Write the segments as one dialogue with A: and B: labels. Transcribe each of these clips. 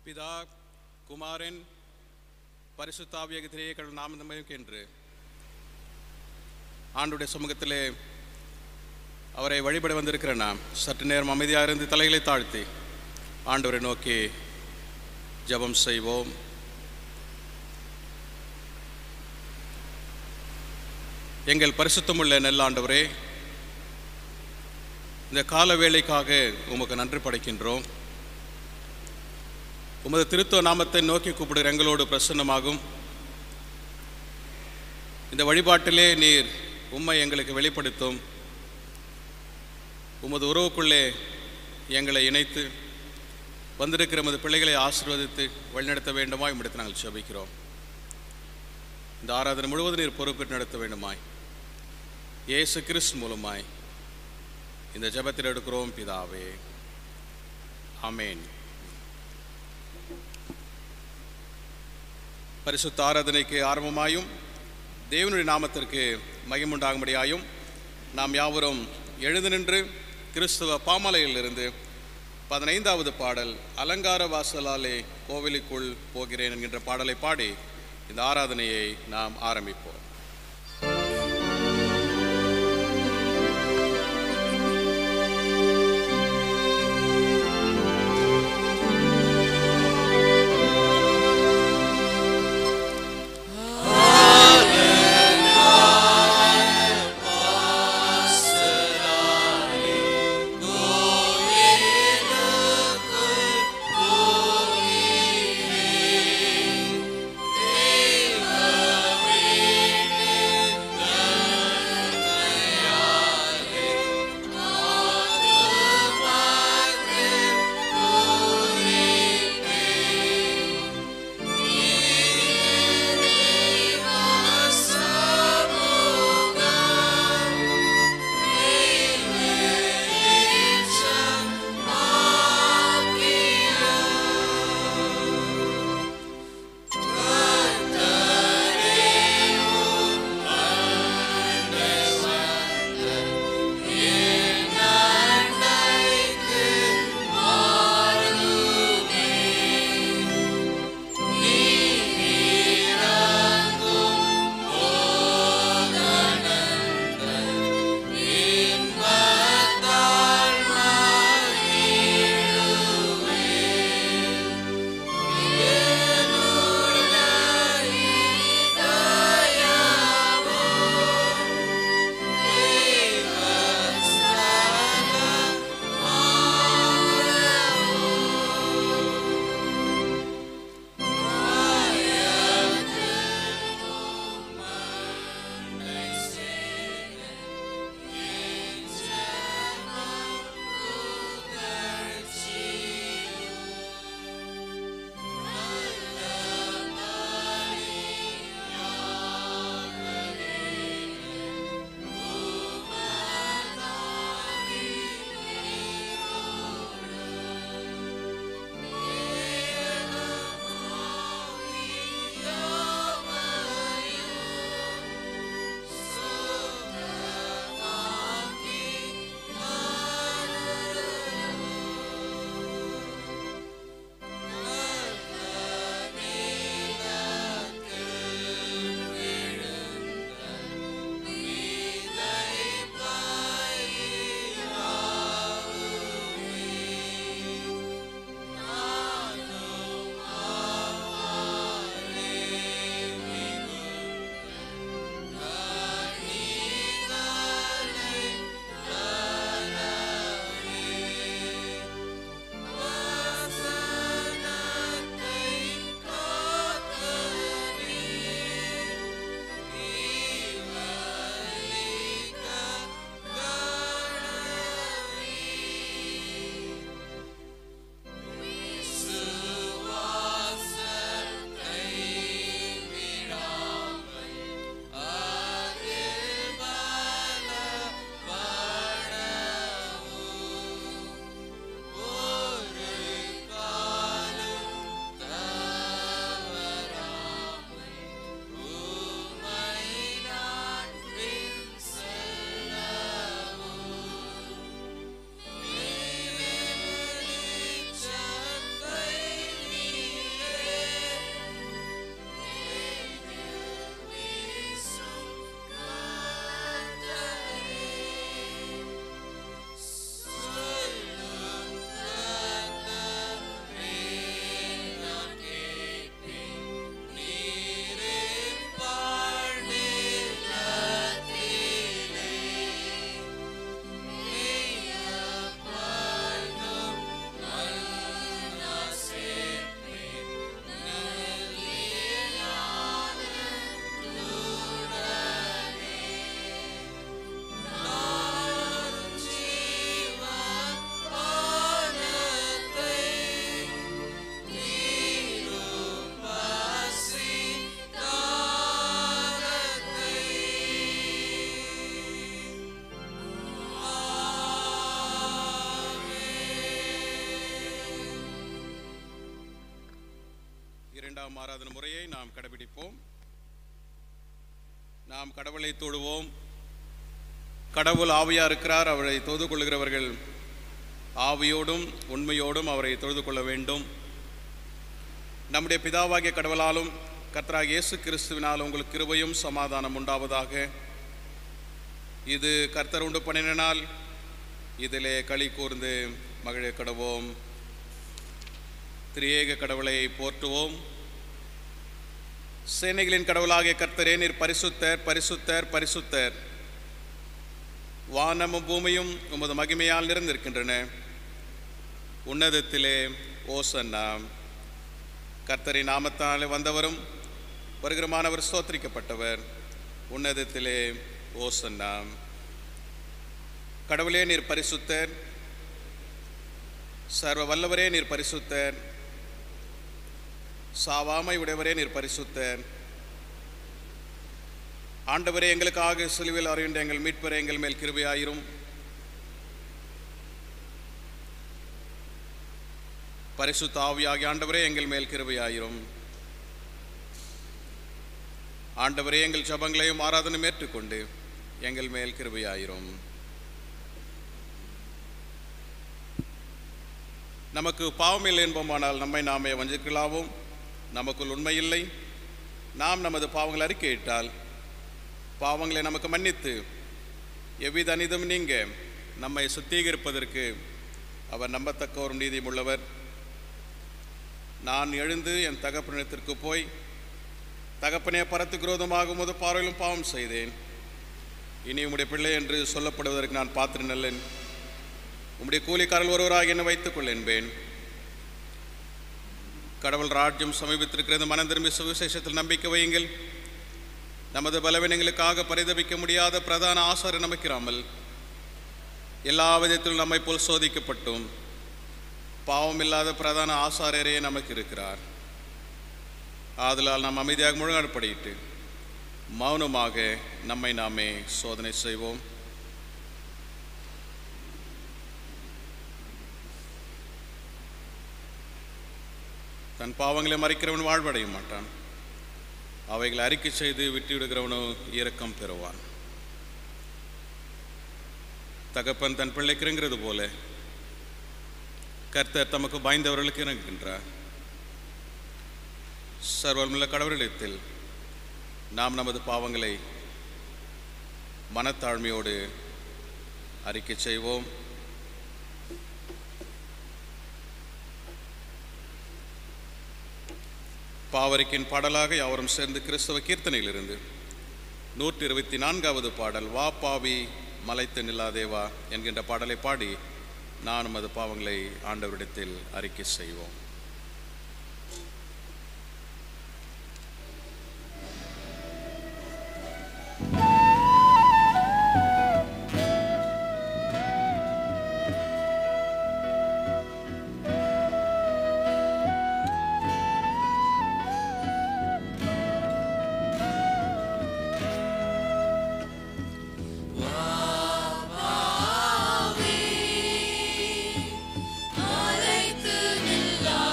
A: பிதா குமாரன் பரிசுத்தாவிய திரேயர்கள் நாமதமையும் என்று ஆண்டுடைய சமூகத்திலே அவரை வழிபட வந்திருக்கிற நாம் சற்று நேரம் அமைதியாக இருந்து தலைகளை தாழ்த்தி ஆண்டவரை நோக்கி ஜெபம் செய்வோம் எங்கள் பரிசுத்தமுள்ள நெல்லாண்டவரே இந்த கால வேளைக்காக உமக்கு நன்றி படைக்கின்றோம் உமது திருத்துவ நாமத்தை நோக்கி கூப்பிடுகிற எங்களோடு பிரசன்னமாகும் இந்த வழிபாட்டிலே நீர் உம்மை எங்களுக்கு வெளிப்படுத்தும் உமது உறவுக்குள்ளே எங்களை இணைத்து வந்திருக்கிற உமது பிள்ளைகளை ஆசீர்வதித்து வழிநடத்த வேண்டுமாய் உம்மிடத்தில் நாங்கள் செபிக்கிறோம் இந்த ஆராதனை முழுவதும் நீர் பொறுப்பேற்று நடத்த வேண்டுமாய் இயேசு கிறிஸ்து மூலமாய் இந்த ஜெபத்தில் எடுக்கிறோம் பிதாவே ஆமென் பரிசுத்த ஆராதனைக்கு ஆரம்பமாயும் தேவனுடைய நாமத்திற்கு மகிமுண்டாகும்படியாயும் நாம் யாவரும் எழுந்து நின்று கிறிஸ்துவ பாமலையிலிருந்து பதினைந்தாவது பாடல் அலங்கார வாசலாலே கோவிலுக்குள் போகிறேன் என்கின்ற பாடலை பாடி இந்த ஆராதனையை நாம் ஆரம்பிப்போம்
B: Deus
A: இரண்டாம் ஆராதனை முறையை நாம் கடைபிடிப்போம் நாம் கடவுளை தொழுவோம் கடவுள் ஆவியா இருக்கிறார் அவரை தொழுது கொள்கிறவர்கள் ஆவியோடும் உண்மையோடும் அவரை தொழுது கொள்ள வேண்டும் நம்முடைய பிதாவாகிய கடவுளாலும் கர்த்தராகிய இயேசு கிறிஸ்துவினால் உங்களுக்கு கிருபையும் சமாதானம் உண்டாவதாக இது கர்த்தர் உண்டு பண்ணின நாள் இதிலே களி கூர்ந்து மகிழ கடவோம் திரியேக கடவுளை போற்றுவோம் சேனைகளின் கடவுளாகிய கர்த்தரே நீர் பரிசுத்தர் பரிசுத்தர் பரிசுத்தர் வானமும் பூமியும் உமது மகிமையால் நிறைந்திருக்கின்றன உன்னதத்திலே ஓசன்னா கர்த்தரின் நாமத்தாலே வந்தவரும் வருகிறமானவர் ஸ்தோத்திரிக்கப்பட்டவர் உன்னதத்திலே ஓசன்னா கடவுளே நீர் பரிசுத்தர் சர்வ வல்லவரே நீர் பரிசுத்தர் சாவாமை உடையவரே நீர் பரிசுத்தர் ஆண்டவரே எங்களுக்காக சிலுவையில் அறிகின்ற எங்கள் மீட்பரே எங்கள் மேல் கிருபையாயிரும் பரிசுத்த ஆவியாகிய ஆண்டவரே எங்கள் மேல் கிருபையாயிரும் ஆண்டவரே எங்கள் ஜபங்களையும் ஆராதனையும் ஏற்றுக்கொண்டு எங்கள் மேல் கிருபையாயிரும் நமக்கு பாவமில்லை என்போமானால் நம்மை நாமே வஞ்சிக்கலாவோம் நமக்குள் உண்மை இல்லை நாம் நமது பாவங்களை அறிக்கையிட்டால் பாவங்களை நமக்கு மன்னித்து எவ்வித அனிதம் நீங்க நம்மை சுத்திகரிப்பதற்கு அவர் நம்பத்தக்கவரும் நீதியும் உள்ளவர் நான் எழுந்து என் தகப்பனிடத்திற்கு போய் தகப்பனே பரத்துக்கு விரோதமாக முது பார்வையிலும் பாவம் செய்தேன் இனி உம்முடைய பிள்ளை என்று சொல்லப்படுவதற்கு நான் பாத்திரம் நல்லேன் உம்முடைய கூலிக்காரல் ஒருவராக என்னை வைத்துக் கொள் என்பேன் கடவுள் ராஜ்யம் சமீபத்திருக்கிறது மனம் திரும்பி சுவிசேஷத்தில் நம்பிக்கை வையுங்கள் நமது பலவீனங்களுக்காக பரிதபிக்க முடியாத பிரதான ஆசாரம் நமக்கிறாமல் எல்லா விதத்திலும் நம்மை போல் சோதிக்கப்பட்டும் பாவம் இல்லாத பிரதான ஆசாரியரே நமக்கு இருக்கிறார் ஆதலால் நாம் அமைதியாக முழுங்காடுபடியிட்டு மௌனமாக நம்மை நாமே சோதனை செய்வோம் தன் பாவங்களை மறைக்கிறவன் வாழ்வடைய மாட்டான் அவைகளை அறிக்கை செய்து விட்டுவிடுகிறவனோ இரக்கம் பெறுவான் தகப்பன் தன் பிள்ளைக்கு இறங்குறது போல கர்த்தர் தமக்கு பாய்ந்தவர்களுக்கு இறங்குகின்றார் சர்வமுள்ள கடவுளிடத்தில் நாம் நமது பாவங்களை மனத்தாழ்மையோடு அறிக்கை செய்வோம் பாவரிக்கின் பாடலாக யாவரும் சேர்ந்து கிறிஸ்தவ கீர்த்தனையிலிருந்து நூற்றி இருபத்தி நான்காவது பாடல் வா பாவி மலைத்து நில்லாதேவா என்கின்ற பாடலை பாடி நான் நமது பாவங்களை ஆண்டவரிடத்தில் அறிக்கை செய்வோம்
B: அழைத்து நில்லாதேவா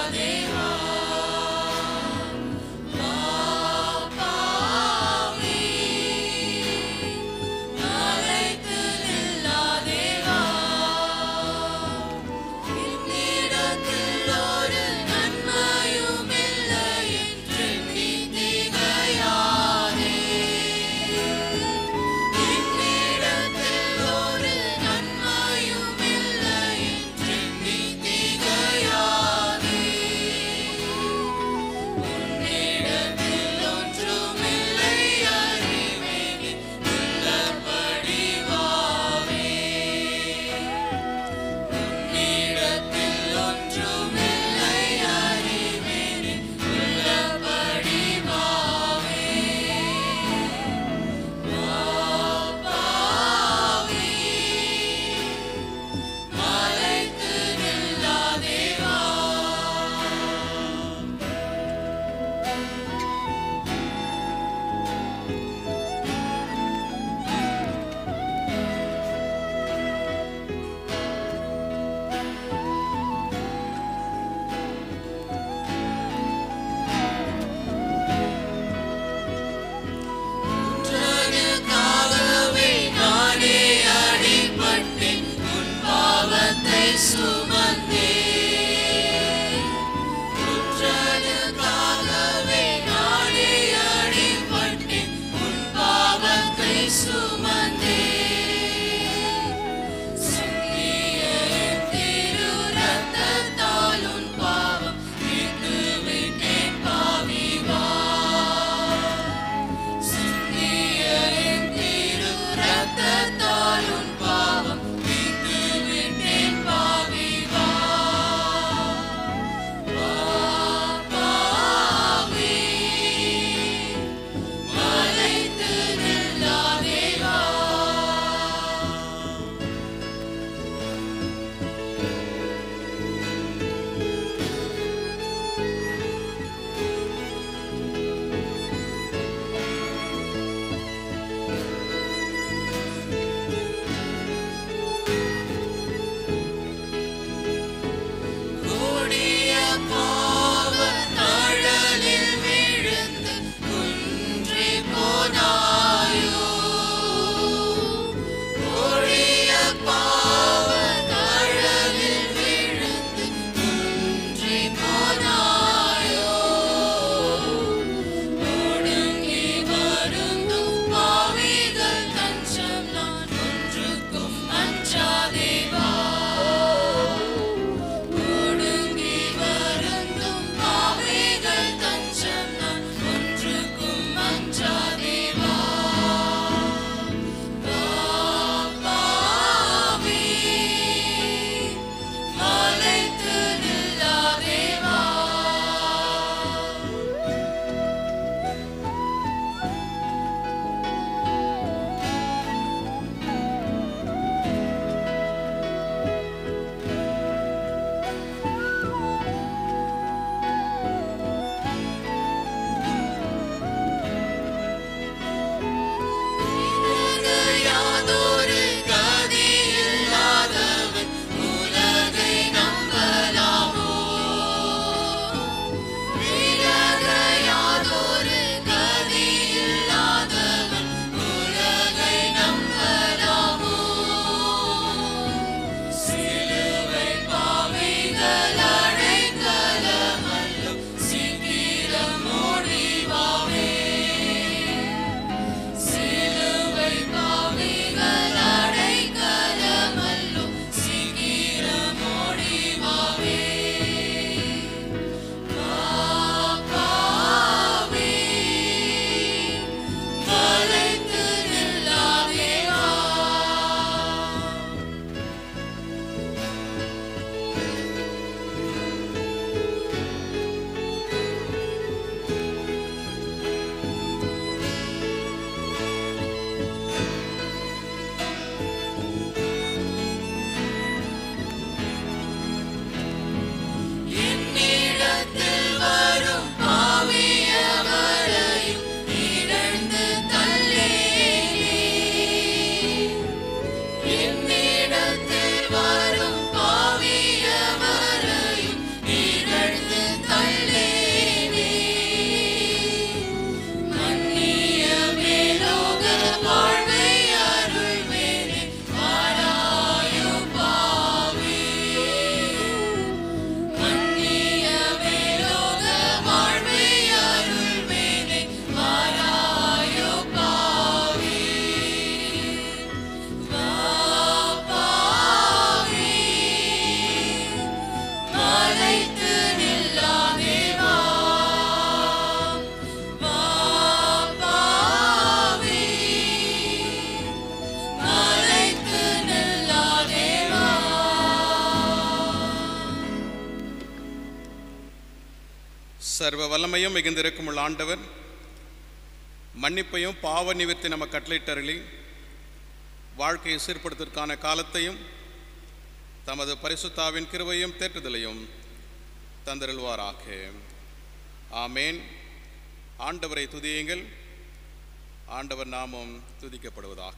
A: சர்வ வல்லமையும் மிகுந்திருக்கும் உள்ள ஆண்டவர் மன்னிப்பையும் பாவ நிவர்த்தி நம்ம கட்டளையிட்டருளி வாழ்க்கையை சீர்படுத்துவதற்கான காலத்தையும் தமது பரிசுத்தாவின் கிருபையும் தேற்றுதலையும் தந்தருள்வாராக ஆமேன் ஆண்டவரை துதியுங்கள் ஆண்டவர் நாமம் துதிக்கப்படுவதாக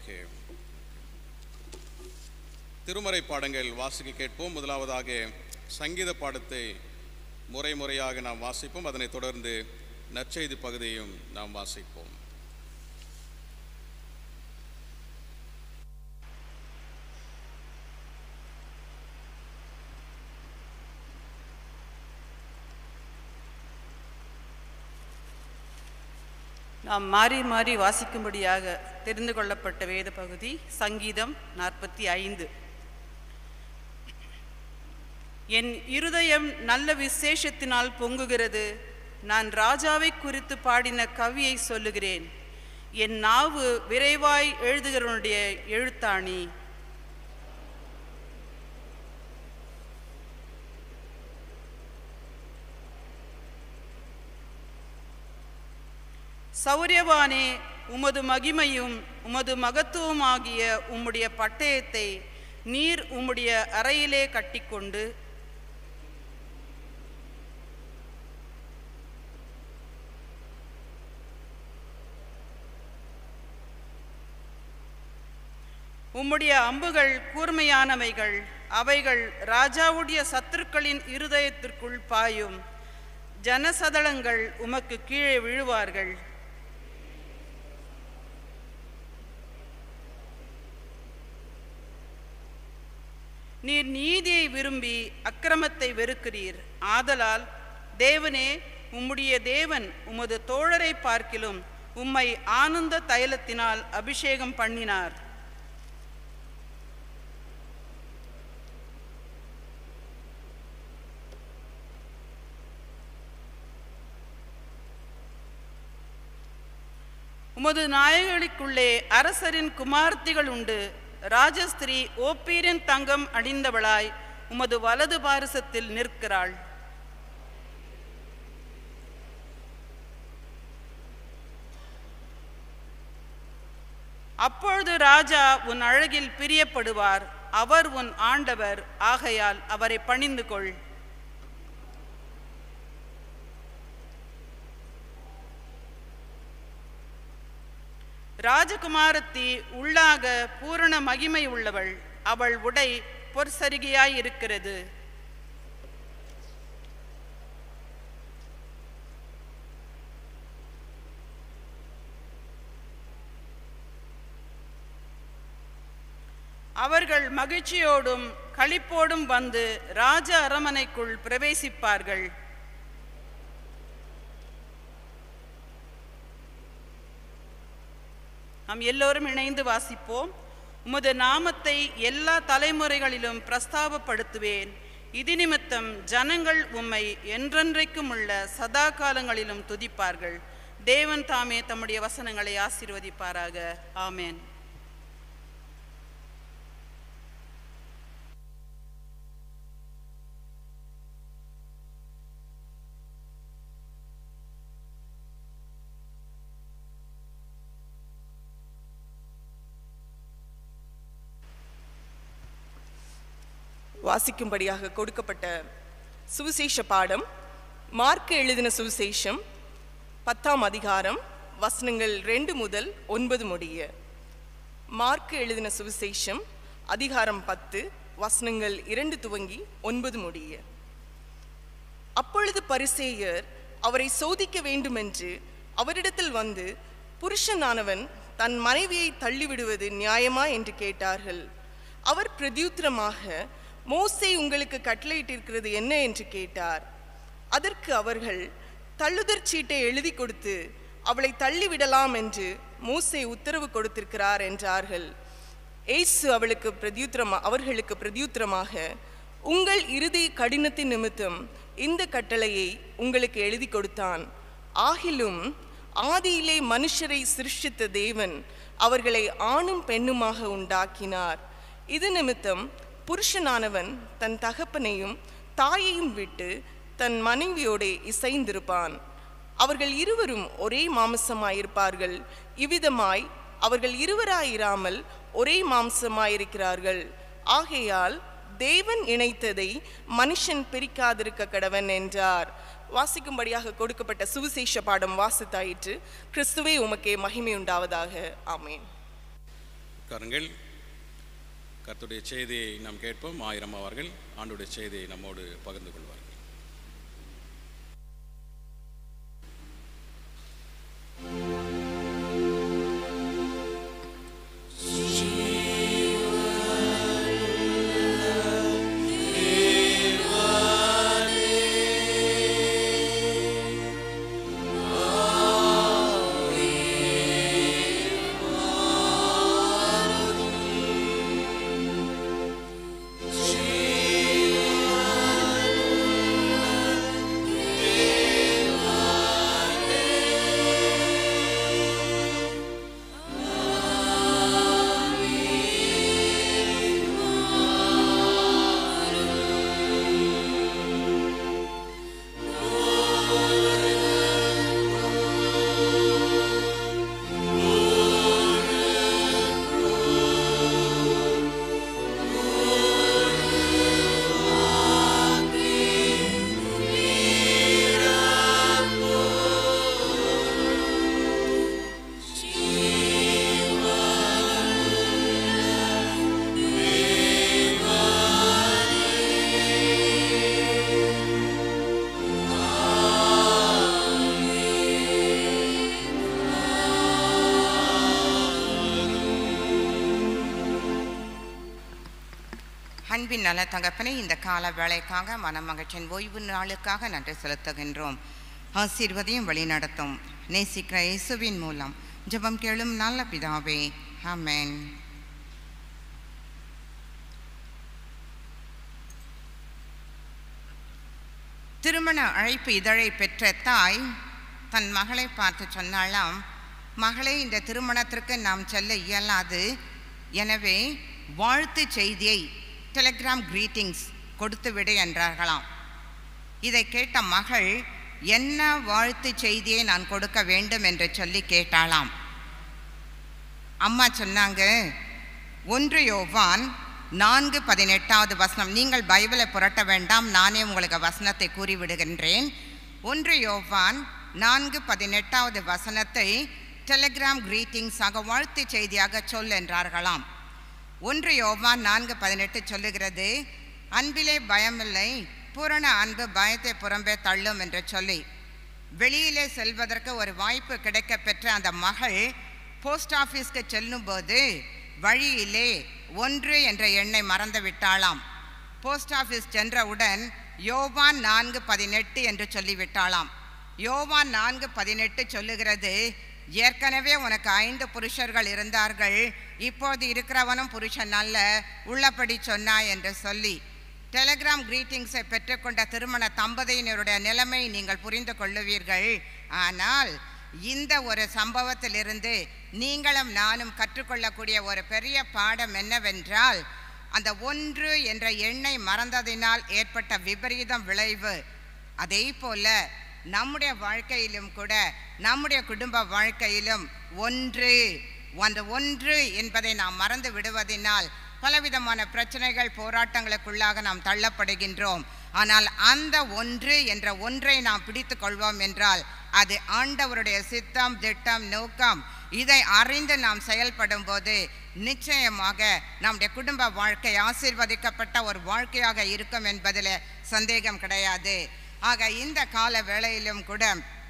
A: திருமறை பாடங்கள் வாசிக்க கேட்போம் முதலாவதாக சங்கீத பாடத்தை முறை முறையாக நாம் வாசிப்போம் அதனைத் தொடர்ந்து நற்செய்தி பகுதியையும் நாம் வாசிப்போம்
B: நாம் மாறி மாறி வாசிக்கும்படியாக தெரிந்து கொள்ளப்பட்ட வேத பகுதி சங்கீதம் நாற்பத்தி ஐந்து என் இருதயம் நல்ல விசேஷத்தினால் பொங்குகிறது நான் ராஜாவை குறித்து பாடின கவியை சொல்லுகிறேன் என் நாவு விரைவாய் எழுதுகிறவனுடைய எழுத்தாணி சௌரியவானே உமது மகிமையும் உமது மகத்துவமாகிய உம்முடைய பட்டயத்தை நீர் உம்முடைய அறையிலே கட்டிக்கொண்டு உம்முடைய அம்புகள் கூர்மையானவைகள் அவைகள் ராஜாவுடைய சத்துருக்களின் இருதயத்திற்குள் பாயும் ஜனசதளங்கள் உமக்கு கீழே விழுவார்கள் நீர் நீதியை விரும்பி அக்கிரமத்தை வெறுக்கிறீர் ஆதலால் தேவனே உம்முடைய தேவன் உமது தோழரை பார்க்கிலும் உம்மை ஆனந்த தைலத்தினால் அபிஷேகம் பண்ணினார் உமது நாயகளுக்குள்ளே அரசரின் குமார்த்திகள் உண்டு ராஜஸ்திரீ ஓப்பீரின் தங்கம் அணிந்தவளாய் உமது வலது பாரசத்தில் நிற்கிறாள் அப்பொழுது ராஜா உன் அழகில் பிரியப்படுவார் அவர் உன் ஆண்டவர் ஆகையால் அவரை பணிந்து கொள் ராஜகுமாரத்தி உள்ளாக பூரண மகிமை உள்ளவள் அவள் உடை பொற்சரிகையாய் இருக்கிறது அவர்கள் மகிழ்ச்சியோடும் களிப்போடும் வந்து ராஜ அரமனைக்குள் பிரவேசிப்பார்கள் நாம் எல்லோரும் இணைந்து வாசிப்போம் உமது நாமத்தை எல்லா தலைமுறைகளிலும் பிரஸ்தாபப்படுத்துவேன் இது நிமித்தம் ஜனங்கள் உம்மை என்றென்றைக்கும் உள்ள சதா காலங்களிலும் துதிப்பார்கள் தேவன் தாமே தம்முடைய வசனங்களை ஆசீர்வதிப்பாராக ஆமேன்
C: வாசிக்கும்படியாக கொடுக்கப்பட்ட சுவிசேஷ பாடம் மார்க்கு எழுதின சுவிசேஷம் பத்தாம் அதிகாரம் வசனங்கள் ரெண்டு முதல் ஒன்பது முடிய மார்க்கு எழுதின சுவிசேஷம் அதிகாரம் பத்து வசனங்கள் இரண்டு துவங்கி ஒன்பது முடிய அப்பொழுது பரிசேயர் அவரை சோதிக்க வேண்டுமென்று அவரிடத்தில் வந்து புருஷனானவன் தன் மனைவியை தள்ளிவிடுவது நியாயமா என்று கேட்டார்கள் அவர் பிரதியுத்தரமாக மோசே உங்களுக்கு கட்டளையிட்டிருக்கிறது என்ன என்று கேட்டார் அதற்கு அவர்கள் தள்ளுதற் சீட்டை எழுதி கொடுத்து அவளை தள்ளிவிடலாம் என்று மோசே உத்தரவு கொடுத்திருக்கிறார் என்றார்கள் ஏசு அவளுக்கு பிரதியுத்தரமா அவர்களுக்கு பிரதியுத்தரமாக உங்கள் இறுதி கடினத்தின் நிமித்தம் இந்த கட்டளையை உங்களுக்கு எழுதி கொடுத்தான் ஆகிலும் ஆதியிலே மனுஷரை சிருஷ்டித்த தேவன் அவர்களை ஆணும் பெண்ணுமாக உண்டாக்கினார் இது நிமித்தம் புருஷனானவன் தன் தகப்பனையும் தாயையும் விட்டு தன் மனைவியோடே இசைந்திருப்பான் அவர்கள் இருவரும் ஒரே மாம்சமாயிருப்பார்கள் இவ்விதமாய் அவர்கள் இருவராயிராமல் ஒரே மாம்சமாயிருக்கிறார்கள் ஆகையால் தேவன் இணைத்ததை மனுஷன் பிரிக்காதிருக்க கடவன் என்றார் வாசிக்கும்படியாக கொடுக்கப்பட்ட சுவிசேஷ பாடம் வாசித்தாயிற்று கிறிஸ்துவே உமக்கே மகிமை உண்டாவதாக ஆமேன்
A: உட்காருங்கள் கர்த்தருடைய செய்தியை நாம் கேட்போம் ஆயிரம் அவர்கள் ஆண்டுடைய செய்தியை நம்மோடு பகிர்ந்து கொள்வார்கள்
D: அன்பின் நல தகப்பனை இந்த கால வேலைக்காக மனமகிழ்ச்சியின் ஓய்வு நாளுக்காக நன்றி செலுத்துகின்றோம் ஆசீர்வதியும் வழிநடத்தும் நேசிக்கிற இயேசுவின் மூலம் ஜெபம் கேளும் நல்ல பிதாவே ஆமென் திருமண அழைப்பு இதழை பெற்ற தாய் தன் மகளை பார்த்து சொன்னாலாம் மகளே இந்த திருமணத்திற்கு நாம் செல்ல இயலாது எனவே வாழ்த்து செய்தியை டெலிகிராம் கிரீட்டிங்ஸ் கொடுத்து விடு என்றார்களாம் இதை கேட்ட மகள் என்ன வாழ்த்து செய்தியை நான் கொடுக்க வேண்டும் என்று சொல்லி கேட்டாளாம் அம்மா சொன்னாங்க ஒன்று யோவான் நான்கு பதினெட்டாவது வசனம் நீங்கள் பைபிளை புரட்ட வேண்டாம் நானே உங்களுக்கு வசனத்தை கூறிவிடுகின்றேன் ஒன்று யோவான் நான்கு பதினெட்டாவது வசனத்தை டெலிகிராம் கிரீட்டிங்ஸாக வாழ்த்து செய்தியாக சொல் என்றார்களாம் ஒன்று யோவான் நான்கு பதினெட்டு சொல்லுகிறது அன்பிலே பயமில்லை பூரண அன்பு பயத்தை புறம்பே தள்ளும் என்று சொல்லி வெளியிலே செல்வதற்கு ஒரு வாய்ப்பு கிடைக்க பெற்ற அந்த மகள் போஸ்ட் ஆஃபீஸ்க்கு செல்லும்போது வழியிலே ஒன்று என்ற எண்ணை மறந்து விட்டாளாம் போஸ்ட் ஆஃபீஸ் சென்றவுடன் யோவான் நான்கு பதினெட்டு என்று சொல்லிவிட்டாளாம் யோவான் நான்கு பதினெட்டு சொல்லுகிறது ஏற்கனவே உனக்கு ஐந்து புருஷர்கள் இருந்தார்கள் இப்போது இருக்கிறவனும் புருஷன் அல்ல உள்ளபடி சொன்னாய் என்று சொல்லி டெலிகிராம் கிரீட்டிங்ஸை பெற்றுக்கொண்ட திருமண தம்பதியினருடைய நிலைமை நீங்கள் புரிந்து கொள்ளுவீர்கள் ஆனால் இந்த ஒரு சம்பவத்திலிருந்து நீங்களும் நானும் கற்றுக்கொள்ளக்கூடிய ஒரு பெரிய பாடம் என்னவென்றால் அந்த ஒன்று என்ற எண்ணை மறந்ததினால் ஏற்பட்ட விபரீதம் விளைவு அதே போல நம்முடைய வாழ்க்கையிலும் கூட நம்முடைய குடும்ப வாழ்க்கையிலும் ஒன்று அந்த ஒன்று என்பதை நாம் மறந்து விடுவதினால் பலவிதமான பிரச்சனைகள் போராட்டங்களுக்குள்ளாக நாம் தள்ளப்படுகின்றோம் ஆனால் அந்த ஒன்று என்ற ஒன்றை நாம் பிடித்து கொள்வோம் என்றால் அது ஆண்டவருடைய சித்தம் திட்டம் நோக்கம் இதை அறிந்து நாம் செயல்படும் போது நிச்சயமாக நம்முடைய குடும்ப வாழ்க்கை ஆசீர்வதிக்கப்பட்ட ஒரு வாழ்க்கையாக இருக்கும் என்பதில் சந்தேகம் கிடையாது ஆக இந்த கால வேளையிலும் கூட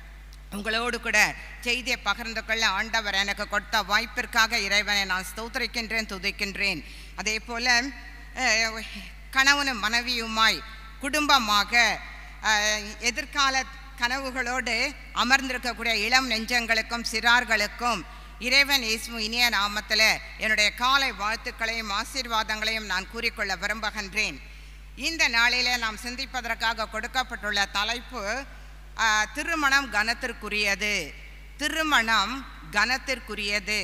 D: உங்களோடு கூட செய்தியை பகிர்ந்து கொள்ள ஆண்டவர் எனக்கு கொடுத்த வாய்ப்பிற்காக இறைவனை நான் ஸ்தோத்திரிக்கின்றேன் துதிக்கின்றேன் அதே போல அஹ், கணவனும் மனைவியுமாய் குடும்பமாக அஹ், எதிர்கால கனவுகளோடு அமர்ந்திருக்கக்கூடிய இளம் நெஞ்சங்களுக்கும் சிறார்களுக்கும் இறைவன் இயேசு இனிய நாமத்தில் என்னுடைய காலை வாழ்த்துக்களையும் ஆசீர்வாதங்களையும் நான் கூறிக்கொள்ள விரும்புகின்றேன் இந்த நாளிலே நாம் சிந்திப்பதற்காக கொடுக்கப்பட்டுள்ள தலைப்பு ஆ, திருமணம் கனத்திற்குரியது திருமணம் கனத்திற்குரியது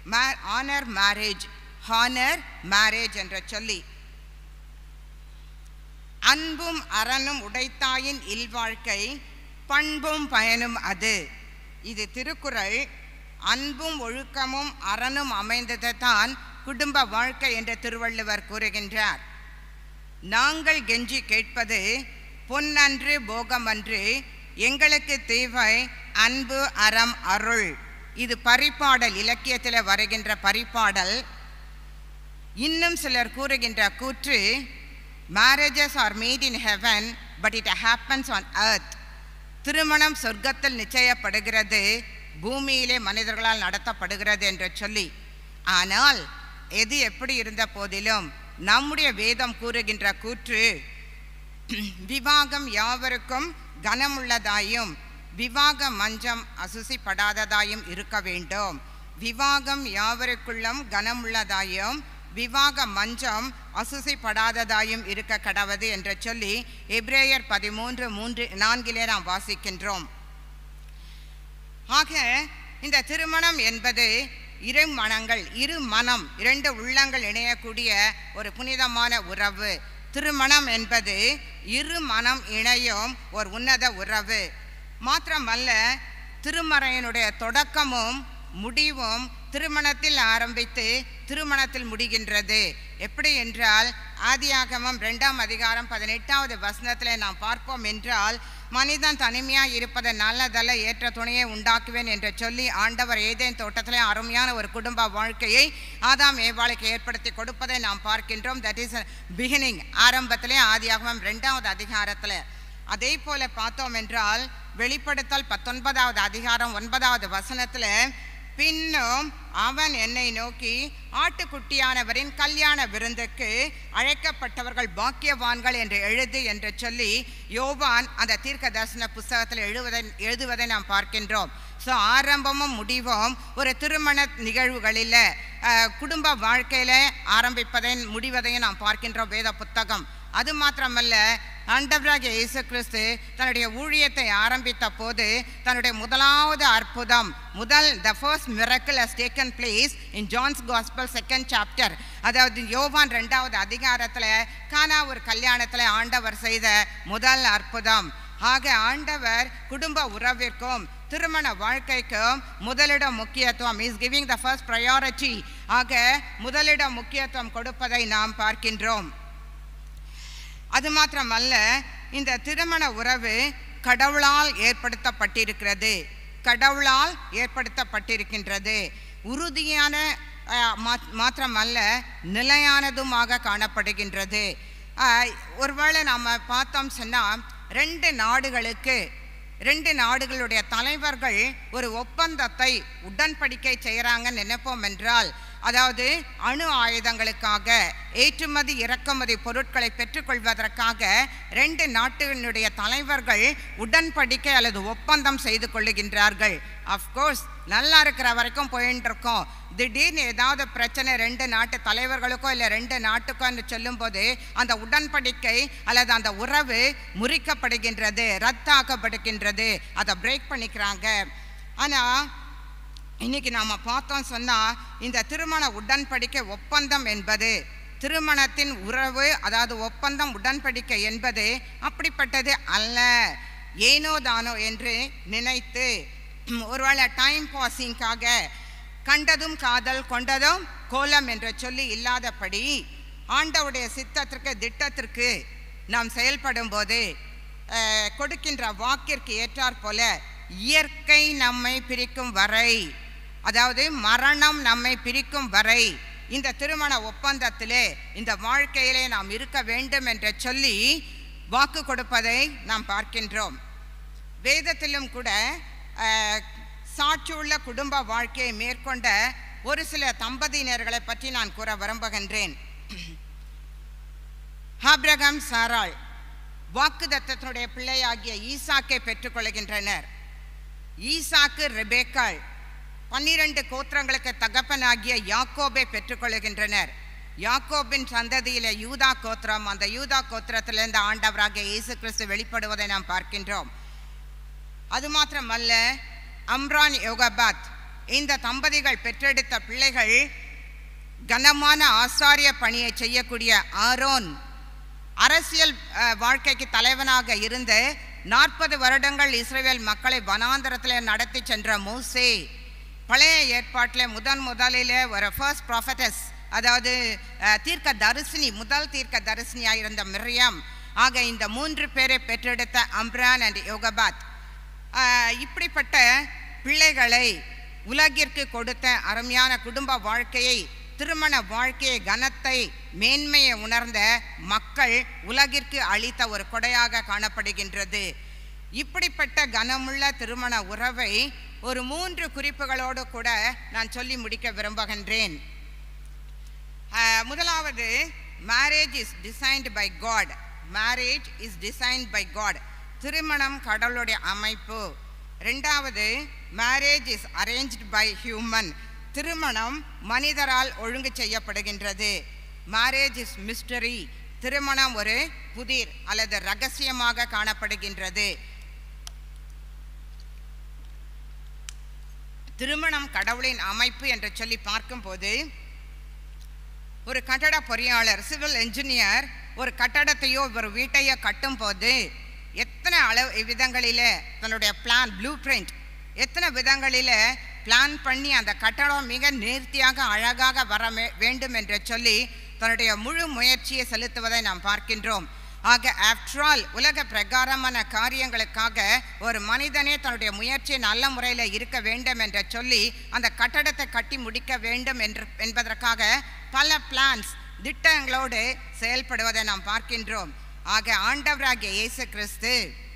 D: ஆனர் மேரேஜ் ஹானர் மேரேஜ் என்று சொல்லி அன்பும் அறனும் உடைத்தாயின் இல்வாழ்க்கை பண்பும் பயனும் அது இது திருக்குறள் அன்பும் ஒழுக்கமும் அறனும் அமைந்தது தான் குடும்ப வாழ்க்கை என்று திருவள்ளுவர் கூறுகின்றார் நாங்கள் கெஞ்சி கேட்பது பொன்னன்று போகமன்று எங்களுக்கு தேவை அன்பு அறம் அருள் இது பரிபாடல் இலக்கியத்தில் வருகின்ற பரிபாடல் இன்னும் சிலர் கூறுகின்ற கூற்று marriages are made in heaven but it happens on earth திருமணம் சொர்க்கத்தில் நிச்சயப்படுகிறது பூமியிலே மனிதர்களால் நடத்தப்படுகிறது என்று சொல்லி ஆனால் எது எப்படி இருந்த போதிலும் நம்முடைய வேதம் கூறுகின்ற கூற்று விவாகம் யாவருக்கும் கனமுள்ளதாயும் விவாக மஞ்சம் அசுசிப்படாததாயும் இருக்க வேண்டும் விவாகம் யாவருக்குள்ளும் கனமுள்ளதாயும் விவாக மஞ்சம் அசுசிப்படாததாயும் இருக்க கடவது என்று சொல்லி எப்ரேயர் பதிமூன்று மூன்று நான்கிலே நாம் வாசிக்கின்றோம் ஆக இந்த திருமணம் என்பது இரு மனங்கள் இரு மனம் இரண்டு உள்ளங்கள் இணையக்கூடிய ஒரு புனிதமான உறவு திருமணம் என்பது இரு மனம் இணையும் ஒரு உன்னத உறவு மாத்திரமல்ல திருமறையினுடைய தொடக்கமும் முடிவும் திருமணத்தில் ஆரம்பித்து திருமணத்தில் முடிகின்றது எப்படி என்றால் ஆதியாகமம் ரெண்டாம் அதிகாரம் பதினெட்டாவது வசனத்தில் நாம் பார்ப்போம் என்றால் மனிதன் தனிமையாக இருப்பதை நல்லதல்ல ஏற்ற துணையை உண்டாக்குவேன் என்று சொல்லி ஆண்டவர் ஏதேன் தோட்டத்திலே அருமையான ஒரு குடும்ப வாழ்க்கையை ஆதாம் ஏவாளுக்கு ஏற்படுத்தி கொடுப்பதை நாம் பார்க்கின்றோம் தட் இஸ் பிகினிங் ஆரம்பத்திலே ஆதியாகமம் ரெண்டாவது அதிகாரத்தில் அதே போல பார்த்தோம் என்றால் வெளிப்படுத்தல் பத்தொன்பதாவது அதிகாரம் ஒன்பதாவது வசனத்தில் பின்னும் அவன் என்னை நோக்கி ஆட்டுக்குட்டியானவரின் கல்யாண விருந்துக்கு அழைக்கப்பட்டவர்கள் பாக்கியவான்கள் என்று எழுது என்று சொல்லி யோவான் அந்த தீர்க்க தரிசன புஸ்தகத்தில் எழுவதை எழுதுவதை நாம் பார்க்கின்றோம் ஸோ ஆரம்பமும் முடிவும் ஒரு திருமண நிகழ்வுகளில் அஹ், குடும்ப வாழ்க்கையில் ஆரம்பிப்பதையும் முடிவதையும் நாம் பார்க்கின்றோம் வேத புத்தகம் அது மாத்திரமல்ல ஆண்டவராகிய இயேசு கிறிஸ்து தன்னுடைய ஊழியத்தை ஆரம்பித்த போது தன்னுடைய முதலாவது அற்புதம் முதல் the first miracle has taken place in John's gospel second chapter அதாவது யோவான் ரெண்டாவது அதிகாரத்தில் கானா ஒரு கல்யாணத்தில் ஆண்டவர் செய்த முதல் அற்புதம் ஆக ஆண்டவர் குடும்ப உறவிற்கும் திருமண வாழ்க்கைக்கும் முதலிடம் முக்கியத்துவம் is giving the first priority ஆக முதலிடம் முக்கியத்துவம் கொடுப்பதை நாம் பார்க்கின்றோம் அது மாத்திரமல்ல இந்த திருமண உறவு கடவுளால் ஏற்படுத்தப்பட்டிருக்கிறது கடவுளால் ஏற்படுத்தப்பட்டிருக்கின்றது உறுதியான அஹ், மா- மாத்திரமல்ல நிலையானதுமாக காணப்படுகின்றது அஹ், ஒருவேளை நாம் பார்த்தோம் சொன்னால் ரெண்டு நாடுகளுக்கு ரெண்டு நாடுகளுடைய தலைவர்கள் ஒரு ஒப்பந்தத்தை உடன்படிக்கை செய்கிறாங்கன்னு நினைப்போம் என்றால் அதாவது அணு ஆயுதங்களுக்காக ஏற்றுமதி இறக்குமதி பொருட்களை பெற்றுக்கொள்வதற்காக ரெண்டு நாட்டினுடைய தலைவர்கள் உடன்படிக்கை அல்லது ஒப்பந்தம் செய்து கொள்ளுகின்றார்கள் அஃப்கோர்ஸ் நல்லா இருக்கிற வரைக்கும் போயின்னு இருக்கோம் திடீர்னு ஏதாவது பிரச்சனை ரெண்டு நாட்டு தலைவர்களுக்கோ இல்லை ரெண்டு நாட்டுக்கோன்னு சொல்லும்போது அந்த உடன்படிக்கை அல்லது அந்த உறவு முறிக்கப்படுகின்றது ரத்தாக்கப்படுகின்றது அதை பிரேக் பண்ணிக்கிறாங்க ஆனால் இன்னைக்கு நாம் பார்த்தோம் சொன்னால் இந்த திருமண உடன்படிக்கை ஒப்பந்தம் என்பது திருமணத்தின் உறவு அதாவது ஒப்பந்தம் உடன்படிக்கை என்பது அப்படிப்பட்டது அல்ல ஏனோ தானோ என்று நினைத்து ஒருவேளை டைம் பாஸிங்காக கண்டதும் காதல் கொண்டதும் கோலம் என்று சொல்லி இல்லாதபடி ஆண்டவுடைய சித்தத்திற்கு திட்டத்திற்கு நாம் செயல்படும் போது அஹ், கொடுக்கின்ற வாக்கிற்கு ஏற்றாற் போல இயற்கை நம்மை பிரிக்கும் வரை அதாவது மரணம் நம்மை பிரிக்கும் வரை இந்த திருமண ஒப்பந்தத்திலே இந்த வாழ்க்கையிலே நாம் இருக்க வேண்டும் என்று சொல்லி வாக்கு கொடுப்பதை நாம் பார்க்கின்றோம் வேதத்திலும் கூட அஹ், சாட்சியுள்ள குடும்ப வாழ்க்கையை மேற்கொண்ட ஒரு சில தம்பதியினர்களை பற்றி நான் கூற விரும்புகின்றேன் ஆபிரகாம் சாராள் வாக்குதத்தத்தினுடைய பிள்ளையாகிய ஈசாக்கை பெற்றுக்கொள்கின்றனர் ஈசாக்கு ரெபேக்காள் பன்னிரண்டு கோத்திரங்களுக்கு தகப்பனாகிய யாக்கோபை பெற்றுக்கொள்கின்றனர் யாக்கோபின் சந்ததியில யூதா கோத்திரம் அந்த யூதா கோத்திரத்திலிருந்து ஆண்டவராகிய இயேசு கிறிஸ்து வெளிப்படுவதை நாம் பார்க்கின்றோம் அது மாத்திரமல்ல அம்ரான் யோகபாத் இந்த தம்பதிகள் பெற்றெடுத்த பிள்ளைகள் கனமான ஆசாரிய பணியை செய்யக்கூடிய ஆரோன் அரசியல் அஹ், வாழ்க்கைக்கு தலைவனாக இருந்து நாற்பது வருடங்கள் இஸ்ரேல் மக்களை வனாந்தரத்தில் நடத்தி சென்ற மூசே பழைய ஏற்பாட்டில் முதன் முதலில் ஒரு ஃபர்ஸ்ட் ப்ராஃபட்டஸ் அதாவது அஹ், தீர்க்க தரிசினி முதல் தீர்க்க தரிசினியாக இருந்த மிரியம் ஆக இந்த மூன்று பேரை பெற்றெடுத்த அம்ரான் அண்ட் யோகபாத் ஆஹ் இப்படிப்பட்ட பிள்ளைகளை உலகிற்கு கொடுத்த அருமையான குடும்ப வாழ்க்கையை திருமண வாழ்க்கையை கனத்தை மேன்மையை உணர்ந்த மக்கள் உலகிற்கு அளித்த ஒரு கொடையாக காணப்படுகின்றது இப்படிப்பட்ட கனமுள்ள திருமண உறவை ஒரு மூன்று குறிப்புகளோடு கூட நான் சொல்லி முடிக்க விரும்புகின்றேன் ஆஹ் முதலாவது marriage is designed by God marriage is designed by God திருமணம் கடவுளுடைய அமைப்பு ரெண்டாவது marriage is arranged by human திருமணம் மனிதரால் ஒழுங்கு செய்யப்படுகின்றது மேரேஜ் இஸ் மிஸ்டரி திருமணம் ஒரு புதிர் அல்லது ரகசியமாக காணப்படுகின்றது திருமணம் கடவுளின் அமைப்பு என்று சொல்லி பார்க்கும்போது ஒரு கட்டட பொறியாளர் சிவில் என்ஜினியர் ஒரு கட்டடத்தையோ ஒரு வீட்டையோ கட்டும்போது எத்தனை அளவு விதங்களில் தன்னுடைய பிளான் ப்ளூ பிரிண்ட் எத்தனை விதங்களில் பிளான் பண்ணி அந்த கட்டடம் மிக நேர்த்தியாக அழகாக வர மே- வேண்டும் என்று சொல்லி தன்னுடைய முழு முயற்சியை செலுத்துவதை நாம் பார்க்கின்றோம் ஆக ஆஃப்டர் ஆல் உலக பிரகாரமான காரியங்களுக்காக ஒரு மனிதனே தன்னுடைய முயற்சி நல்ல முறையில் இருக்க வேண்டும் என்று சொல்லி அந்த கட்டடத்தை கட்டி முடிக்க வேண்டும் என்று என்பதற்காக பல பிளான்ஸ் திட்டங்களோடு செயல்படுவதை நாம் பார்க்கின்றோம் ஆக ஆண்டவராகிய இயேசு கிறிஸ்து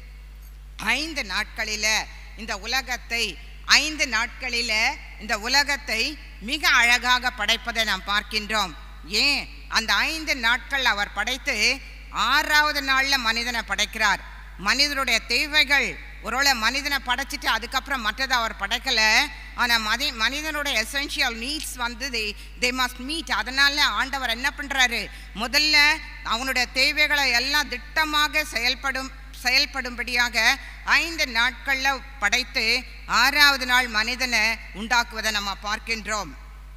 D: ஐந்து நாட்களில் இந்த உலகத்தை ஐந்து நாட்களில் இந்த உலகத்தை மிக அழகாக படைப்பதை நாம் பார்க்கின்றோம் ஏன் அந்த ஐந்து நாட்கள் அவர் படைத்து ஆறாவது நாளில் மனிதனை படைக்கிறார் மனிதனுடைய தேவைகள் ஒருவேளை மனிதனை படைச்சிட்டு அதுக்கப்புறம் மற்றதை அவர் படைக்கல ஆனால் மதி மனிதனுடைய எசென்ஷியல் நீட்ஸ் வந்து தே தே மஸ்ட் மீட் அதனால ஆண்டவர் என்ன பண்ணுறாரு முதல்ல அவனுடைய தேவைகளை எல்லாம் திட்டமாக செயல்படும் செயல்படும்படியாக ஐந்து நாட்களில் படைத்து ஆறாவது நாள் மனிதனை உண்டாக்குவதை நம்ம பார்க்கின்றோம்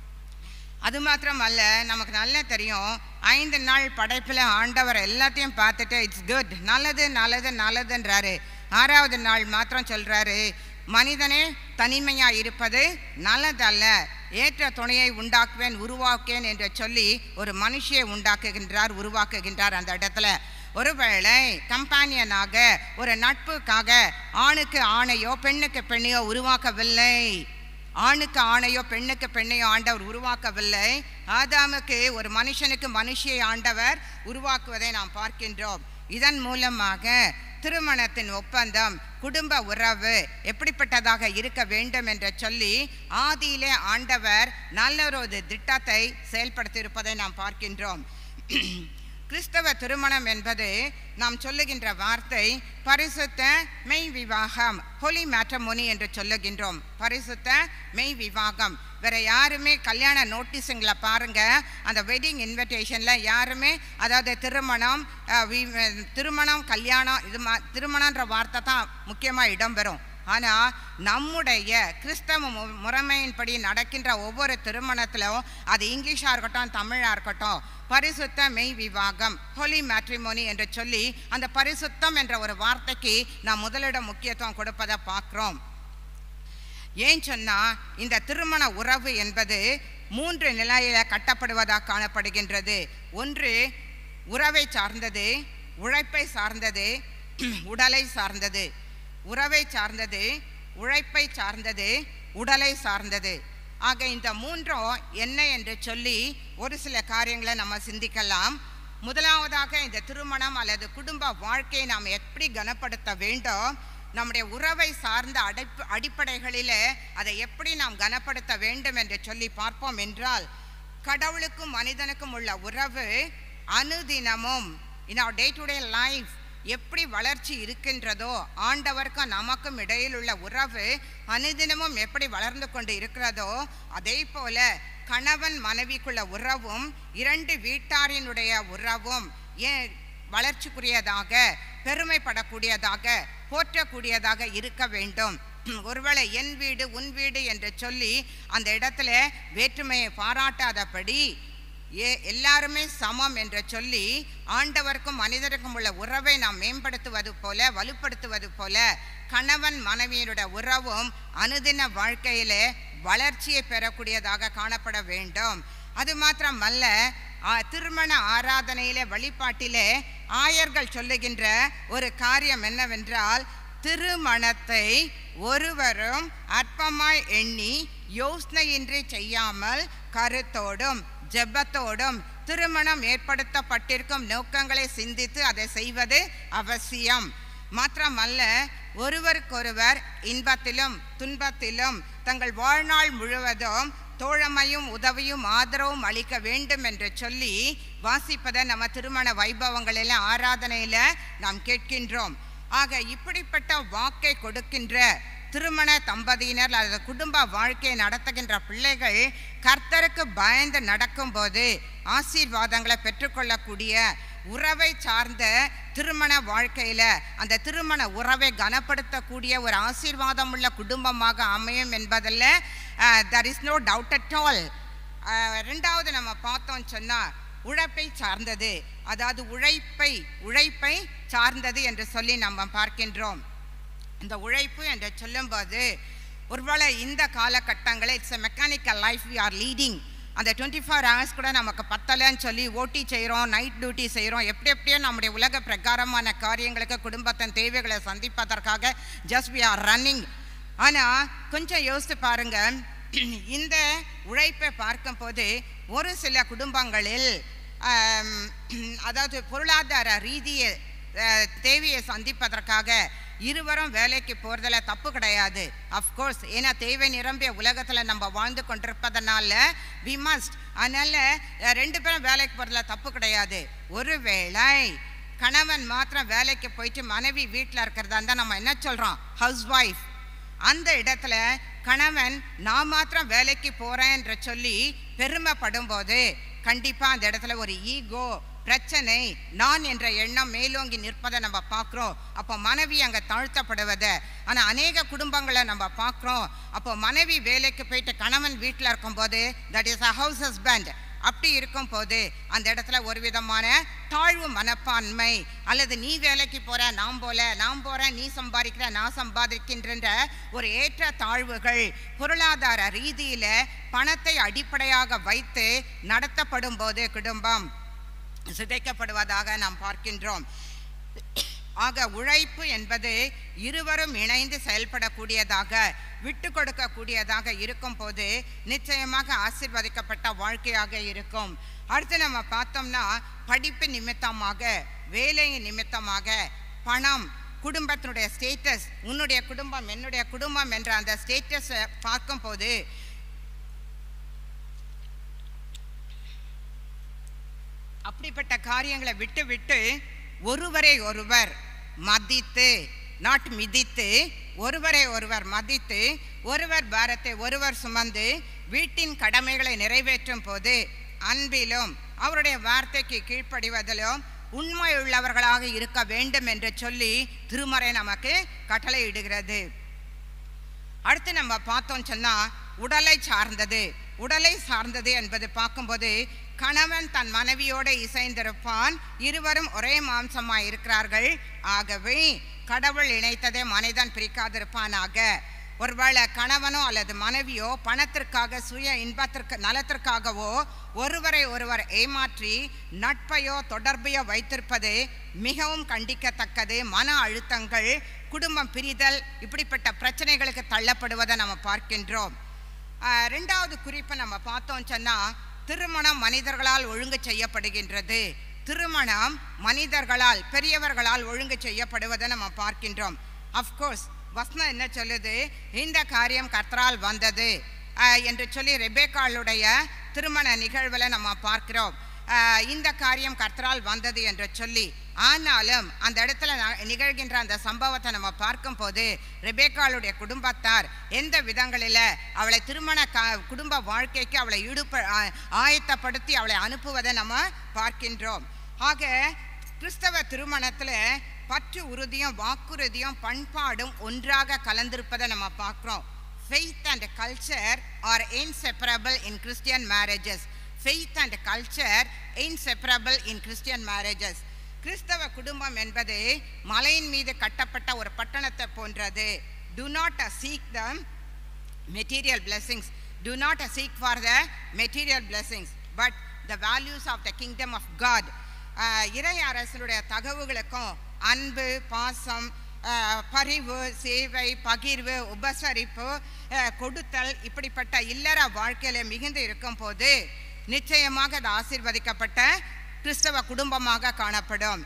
D: அது மாத்திரம் அல்ல நமக்கு நல்லா தெரியும் ஐந்து நாள் படைப்பில் ஆண்டவர் எல்லாத்தையும் பார்த்துட்டு இட்ஸ் குட் நல்லது நல்லது நல்லதுன்றாரு ஆறாவது நாள் மாத்திரம் சொல்றாரு மனிதனே தனிமையாக இருப்பது நல்லதல்ல ஏற்ற துணையை உண்டாக்குவேன் உருவாக்குவேன் என்று சொல்லி ஒரு மனுஷியை உண்டாக்குகின்றார் உருவாக்குகின்றார் அந்த இடத்துல ஒருவேளை கம்பானியனாக ஒரு நட்புக்காக ஆணுக்கு ஆணையோ பெண்ணுக்கு பெண்ணையோ உருவாக்கவில்லை ஆணுக்கு ஆணையோ பெண்ணுக்கு பெண்ணையோ ஆண்டவர் உருவாக்கவில்லை ஆதாமுக்கு ஒரு மனுஷனுக்கு மனுஷியை ஆண்டவர் உருவாக்குவதை நாம் பார்க்கின்றோம் இதன் மூலமாக திருமணத்தின் ஒப்பந்தம் குடும்ப உறவு எப்படிப்பட்டதாக இருக்க வேண்டும் என்று சொல்லி ஆதியிலே ஆண்டவர் நல்லொரு திட்டத்தை செயல்படுத்தியிருப்பதை நாம் பார்க்கின்றோம் கிறிஸ்தவ திருமணம் என்பது நாம் சொல்லுகின்ற வார்த்தை பரிசுத்த மெய் விவாகம் ஹோலி மேட்ரமோனி என்று சொல்லுகின்றோம் பரிசுத்த மெய் விவாகம் வேற யாருமே கல்யாண நோட்டீஸுங்களை பாருங்க அந்த வெட்டிங் இன்விடேஷனில் யாருமே அதாவது திருமணம் அஹ், வி- திருமணம் கல்யாணம் இது மா திருமணன்ற வார்த்தை தான் முக்கியமாக இடம்பெறும் ஆனால் நம்முடைய கிறிஸ்தவ மு- முறைமையின்படி நடக்கின்ற ஒவ்வொரு திருமணத்திலும் அது இங்கிலீஷாக இருக்கட்டும் தமிழாக இருக்கட்டும் பரிசுத்த மெய் விவாகம் ஹோலி மேட்ரிமோனி என்று சொல்லி அந்த பரிசுத்தம் என்ற ஒரு வார்த்தைக்கு நாம் முதலிடம் முக்கியத்துவம் கொடுப்பதை பார்க்குறோம் ஏன் சொன்னால் இந்த திருமண உறவு என்பது மூன்று நிலையில கட்டப்படுவதாக காணப்படுகின்றது ஒன்று உறவை சார்ந்தது உழைப்பை சார்ந்தது உடலை சார்ந்தது உறவை சார்ந்தது உழைப்பை சார்ந்தது உடலை சார்ந்தது ஆக இந்த மூன்றும் என்ன என்று சொல்லி ஒரு சில காரியங்களை நம்ம சிந்திக்கலாம் முதலாவதாக இந்த திருமணம் அல்லது குடும்ப வாழ்க்கையை நாம் எப்படி கனப்படுத்த வேண்டும் நம்முடைய உறவை சார்ந்த அடைப்பு அடிப்படைகளிலே அதை எப்படி நாம் கனப்படுத்த வேண்டும் என்று சொல்லி பார்ப்போம் என்றால் கடவுளுக்கும் மனிதனுக்கும் உள்ள உறவு அனுதினமும் in our day to day life எப்படி வளர்ச்சி இருக்கின்றதோ ஆண்டவருக்கும் நமக்கும் இடையில் உள்ள உறவு அனுதினமும் எப்படி வளர்ந்து கொண்டு இருக்கிறதோ அதே போல கணவன் மனைவிக்குள்ள உறவும் இரண்டு வீட்டாரினுடைய உறவும் ஏன் வளர்ச்சிக்குரியதாக பெருமைப்படக்கூடியதாக போற்றக்கூடியதாக இருக்க வேண்டும் ஒருவேளை என் வீடு உன் வீடு என்று சொல்லி அந்த இடத்துல வேற்றுமையை பாராட்டாதபடி ஏ எல்லாருமே சமம் என்று சொல்லி ஆண்டவருக்கும் மனிதருக்கும் உள்ள உறவை நாம் மேம்படுத்துவது போல வலுப்படுத்துவது போல கணவன் மனைவியருடைய உறவும் அனுதின வாழ்க்கையிலே வளர்ச்சியை பெறக்கூடியதாக காணப்பட வேண்டும் அது மாத்திரமல்ல ஆ, திருமண ஆராதனையிலே வழிபாட்டிலே ஆயர்கள் சொல்லுகின்ற ஒரு காரியம் என்னவென்றால் திருமணத்தை ஒருவரும் அற்பமாய் எண்ணி யோசனையின்றி செய்யாமல் கருத்தோடும் ஜெபத்தோடும் திருமணம் ஏற்படுத்தப்பட்டிருக்கும் நோக்கங்களை சிந்தித்து அதை செய்வது அவசியம் மாத்திரமல்ல ஒருவருக்கொருவர் இன்பத்திலும் துன்பத்திலும் தங்கள் வாழ்நாள் முழுவதும் தோழமையும் உதவியும் ஆதரவும் அளிக்க வேண்டும் என்று சொல்லி வாசிப்பதை நம்ம திருமண வைபவங்களில் ஆராதனையில் நாம் கேட்கின்றோம் ஆக இப்படிப்பட்ட வாக்கை கொடுக்கின்ற திருமண தம்பதியினர் அல்லது குடும்ப வாழ்க்கையை நடத்துகின்ற பிள்ளைகள் கர்த்தருக்கு பயந்து நடக்கும்போது ஆசீர்வாதங்களை பெற்றுக்கொள்ளக்கூடிய உறவை சார்ந்த திருமண வாழ்க்கையில் அந்த திருமண உறவை கனப்படுத்தக்கூடிய ஒரு ஆசீர்வாதம் உள்ள குடும்பமாக அமையும் என்பதில் there is no doubt at all ரெண்டாவது நம்ம பார்த்தோம் சொன்னால் உழைப்பை சார்ந்தது அதாவது உழைப்பை உழைப்பை சார்ந்தது என்று சொல்லி நம்ம பார்க்கின்றோம் இந்த உழைப்பு என்று சொல்லும்போது ஒருவேளை இந்த காலகட்டங்களில் it's a mechanical life we are leading அந்த டுவெண்ட்டி ஃபோர் ஹவர்ஸ் கூட நமக்கு பத்தலைன்னு சொல்லி ஓட்டி செய்கிறோம் நைட் டியூட்டி செய்கிறோம் எப்படி எப்படியோ நம்முடைய உலக பிரகாரமான காரியங்களுக்கு குடும்பத்தின் தேவைகளை சந்திப்பதற்காக ஜஸ்ட் we ஆர் ரன்னிங் ஆனால் கொஞ்சம் யோசித்து பாருங்க இந்த உழைப்பை பார்க்கும்போது ஒரு சில குடும்பங்களில் ஆம், அதாவது பொருளாதார ரீதியை அஹ், தேவையை சந்திப்பதற்காக இருவரும் வேலைக்கு போகிறதுல தப்பு கிடையாது அஃப்கோர்ஸ் ஏன்னா தேவை நிரம்பிய உலகத்தில் நம்ம வாழ்ந்து கொண்டிருப்பதனால வி மஸ்ட் அதனால் ரெண்டு பேரும் வேலைக்கு போகிறதுல தப்பு கிடையாது ஒருவேளை கணவன் மாத்திரம் வேலைக்கு போயிட்டு மனைவி வீட்டில் இருக்கிறதா இருந்தால் நம்ம என்ன சொல்கிறோம் ஹவுஸ் ஒய்ஃப் அந்த இடத்துல கணவன் நான் மாத்திரம் வேலைக்கு போகிறேன் என்று சொல்லி பெருமைப்படும் போது கண்டிப்பாக அந்த இடத்துல ஒரு ஈகோ பிரச்சனை நான் என்ற எண்ணம் மேலோங்கி நிற்பதை நம்ம பார்க்குறோம் அப்போ மனைவி அங்கே தாழ்த்தப்படுவதை ஆனால் அநேக குடும்பங்களை நம்ம பார்க்குறோம் அப்போ மனைவி வேலைக்கு போயிட்டு கணவன் வீட்டில் இருக்கும்போது that is a house husband அப்படி இருக்கும்போது அந்த இடத்துல ஒரு விதமான தாழ்வு மனப்பான்மை அல்லது நீ வேலைக்கு போற நான் போல நான் போறேன் நீ சம்பாதிக்கிற நான் சம்பாதிக்கின்ற ஒரு ஏற்ற தாழ்வுகள் பொருளாதார ரீதியில பணத்தை அடிப்படையாக வைத்து நடத்தப்படும் போது குடும்பம் சிதைக்கப்படுவதாக நாம் பார்க்கின்றோம் ஆக உழைப்பு என்பது இருவரும் இணைந்து செயல்படக்கூடியதாக விட்டு கொடுக்கக்கூடியதாக இருக்கும் போது நிச்சயமாக ஆசீர்வதிக்கப்பட்ட வாழ்க்கையாக இருக்கும் அடுத்து நம்ம பார்த்தோம்னா படிப்பு நிமித்தமாக வேலை நிமித்தமாக பணம் குடும்பத்தினுடைய ஸ்டேட்டஸ் உன்னுடைய குடும்பம் என்னுடைய குடும்பம் என்ற அந்த ஸ்டேட்டஸை பார்க்கும்போது அப்படிப்பட்ட காரியங்களை விட்டு விட்டு ஒருவரை ஒருவர் மதித்து நாட் மிதித்து ஒருவரை ஒருவர் மதித்து ஒருவர் பாரத்தை ஒருவர் சுமந்து வீட்டின் கடமைகளை நிறைவேற்றும் போது அன்பிலும் அவருடைய வார்த்தைக்கு கீழ்ப்படிவதிலும் உண்மையுள்ளவர்களாக இருக்க வேண்டும் என்று சொல்லி திருமறை நமக்கு கட்டளையிடுகிறது அடுத்து நம்ம பார்த்தோம் சொன்னா உடலை சார்ந்தது உடலை சார்ந்தது என்பது பார்க்கும்போது கணவன் தன் மனைவியோடு இசைந்திருப்பான் இருவரும் ஒரே மாம்சமாய் இருக்கிறார்கள் ஆகவே கடவுள் இணைத்ததை மனிதன் பிரிக்காதிருப்பானாக ஒருவேளை கணவனோ அல்லது மனைவியோ பணத்திற்காக சுய இன்பத்திற்கு நலத்திற்காகவோ ஒருவரை ஒருவர் ஏமாற்றி நட்பையோ தொடர்பையோ வைத்திருப்பது மிகவும் கண்டிக்கத்தக்கது மன அழுத்தங்கள் குடும்பம் பிரிதல் இப்படிப்பட்ட பிரச்சனைகளுக்கு தள்ளப்படுவதை நம்ம பார்க்கின்றோம் ஆஹ் ரெண்டாவது குறிப்பை நம்ம பார்த்தோம் சொன்னா திருமணம் மனிதர்களால் ஒழுங்கு செய்யப்படுகின்றது திருமணம் மனிதர்களால் பெரியவர்களால் ஒழுங்கு செய்யப்படுவதை நம்ம பார்க்கின்றோம் அஃப்கோர்ஸ் வசனம் என்ன சொல்லுது இந்த காரியம் கர்த்தரால் வந்தது ஆஹ் என்று சொல்லி ரெபேக்காளுடைய திருமண நிகழ்வில் நம்ம பார்க்கிறோம் ஆஹ் இந்த காரியம் கர்த்தரால் வந்தது என்று சொல்லி ஆனாலும் அந்த இடத்துல ந- நிகழ்கின்ற அந்த சம்பவத்தை நம்ம பார்க்கும்போது ரெபேக்காளுடைய குடும்பத்தார் எந்த விதங்களில் அவளை திருமண கா குடும்ப வாழ்க்கைக்கு அவளை ஈடுப ஆ- ஆயத்தப்படுத்தி அவளை அனுப்புவதை நம்ம பார்க்கின்றோம் ஆக கிறிஸ்தவ திருமணத்தில் பற்று உறுதியும் வாக்குறுதியும் பண்பாடும் ஒன்றாக கலந்திருப்பதை நம்ம பார்க்குறோம் faith and culture are inseparable in Christian marriages. faith and culture inseparable in Christian marriages. கிறிஸ்தவ குடும்பம் என்பது மலையின் மீது கட்டப்பட்ட ஒரு பட்டணத்தை போன்றது do not uh, seek them material blessings do not uh, seek for the material blessings but the values of the kingdom of god ஆஹ் இறை அரசனுடைய தகவுகளுக்கும் அன்பு பாசம் ஆஹ் பரிவு சேவை பகிர்வு உபசரிப்பு ஆஹ் கொடுத்தல் இப்படிப்பட்ட இல்லற வாழ்க்கையில மிகுந்து இருக்கும் போது நிச்சயமாக அது ஆசீர்வதிக்கப்பட்ட கிறிஸ்தவ குடும்பமாக காணப்படும்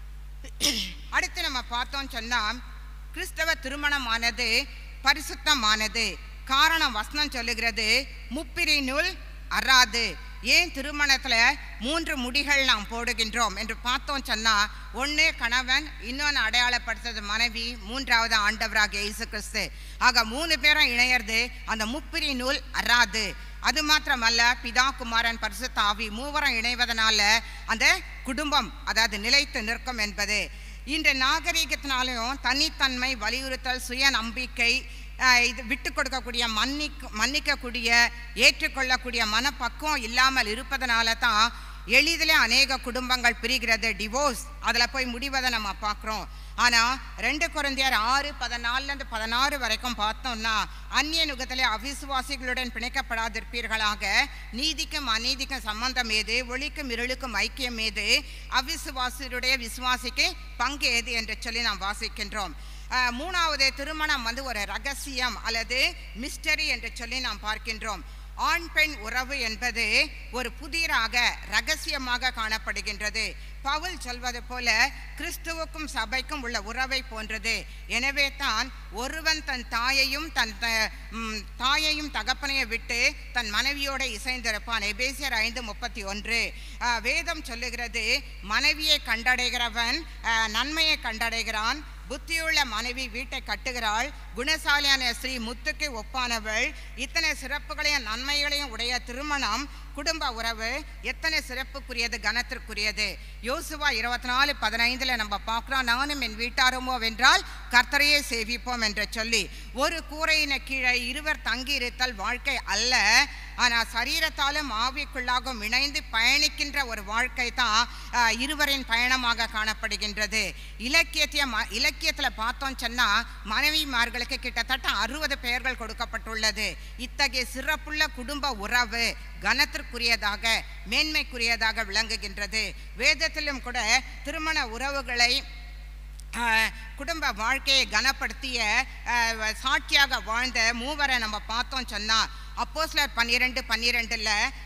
D: அடுத்து நம்ம பார்த்தோம் சொன்னா கிறிஸ்தவ திருமணமானது பரிசுத்தமானது காரணம் வசனம் சொல்லுகிறது முப்பிரி நூல் அறாது ஏன் திருமணத்துல மூன்று முடிகள் நாம் போடுகின்றோம் என்று பார்த்தோம் சொன்னா ஒண்ணு கணவன் இன்னொன்று அடையாளப்படுத்துறது மனைவி மூன்றாவது ஆண்டவராக இயேசு கிறிஸ்து ஆக மூணு பேரும் இணையறது அந்த முப்பிரி நூல் அறாது அது மாத்திரமல்ல பிதா குமாரன் பரிசுத்த ஆவி மூவரம் இணைவதனால அந்த குடும்பம் அதாவது நிலைத்து நிற்கும் என்பது இன்று நாகரீகத்தினாலையும் தனித்தன்மை வலியுறுத்தல் சுய நம்பிக்கை ஆஹ் இது விட்டு கொடுக்கக்கூடிய மன்னிக்க மன்னிக்கக்கூடிய ஏற்றுக்கொள்ளக்கூடிய மனப்பக்குவம் இல்லாமல் இருப்பதனால தான் எளிதிலே அநேக குடும்பங்கள் பிரிகிறது டிவோர்ஸ் அதில் போய் முடிவதை நம்ம பார்க்குறோம் ஆனால் ரெண்டு குழந்தையர் ஆறு பதினாலுலேருந்து பதினாறு வரைக்கும் பார்த்தோம்னா அந்நிய நுகத்திலே அவிசுவாசிகளுடன் பிணைக்கப்படாதிருப்பீர்களாக நீதிக்கும் அநீதிக்கும் சம்பந்தம் ஏது ஒளிக்கும் இருளுக்கும் ஐக்கியம் ஏது அவிசுவாசியுடைய விசுவாசிக்கு பங்கு ஏது என்று சொல்லி நாம் வாசிக்கின்றோம் அஹ், மூணாவது திருமணம் வந்து ஒரு ரகசியம் அல்லது மிஸ்டரி என்று சொல்லி நாம் பார்க்கின்றோம் ஆண் பெண் உறவு என்பது ஒரு புதிராக ரகசியமாக காணப்படுகின்றது பவுல் சொல்வது போல கிறிஸ்துவுக்கும் சபைக்கும் உள்ள உறவை போன்றது எனவே தான் ஒருவன் தன் தாயையும் தன் த- ம், தாயையும் தகப்பனையும் விட்டு தன் மனைவியோட இசைந்திருப்பான் எபேசியர் ஐந்து முப்பத்தி ஒன்று வேதம் சொல்லுகிறது மனைவியை கண்டடைகிறவன் அஹ், நன்மையை கண்டடைகிறான் புத்தியுள்ள மனைவி வீட்டை கட்டுகிறாள் குணசாலியான ஸ்ரீ முத்துக்கு ஒப்பானவள் இத்தனை சிறப்புகளையும் நன்மைகளையும் உடைய திருமணம் குடும்ப உறவு எத்தனை சிறப்புக்குரியது கனத்திற்குரியது யோசுவா இருபத்தி நாலு பதினைந்துல நம்ம பார்க்குறோம் நானும் என் வீட்டாருமோ வென்றால் கர்த்தரையே சேவிப்போம் என்று சொல்லி ஒரு கூரையின கீழே இருவர் தங்கி இருத்தல் வாழ்க்கை அல்ல ஆனால் சரீரத்தாலும் ஆவிக்குள்ளாகவும் இணைந்து பயணிக்கின்ற ஒரு வாழ்க்கை தான் ஆஹ், இருவரின் பயணமாக காணப்படுகின்றது இலக்கியத்திய ம இலக்கியத்தில் பார்த்தோம் சொன்னா மனைவிமார்களுக்கு கிட்டத்தட்ட அறுபது பெயர்கள் கொடுக்கப்பட்டுள்ளது இத்தகைய சிறப்புள்ள குடும்ப உறவு கனத்திற்குரியதாக மேன்மைக்குரியதாக விளங்குகின்றது வேதத்திலும் கூட திருமண உறவுகளை ஆஹ், குடும்ப வாழ்க்கையை கனப்படுத்திய ஆஹ், சாட்சியாக வாழ்ந்த மூவரை நம்ம பார்த்தோம் சொன்னா அப்போஸ்லர் பன்னிரெண்டு பன்னிரெண்டில்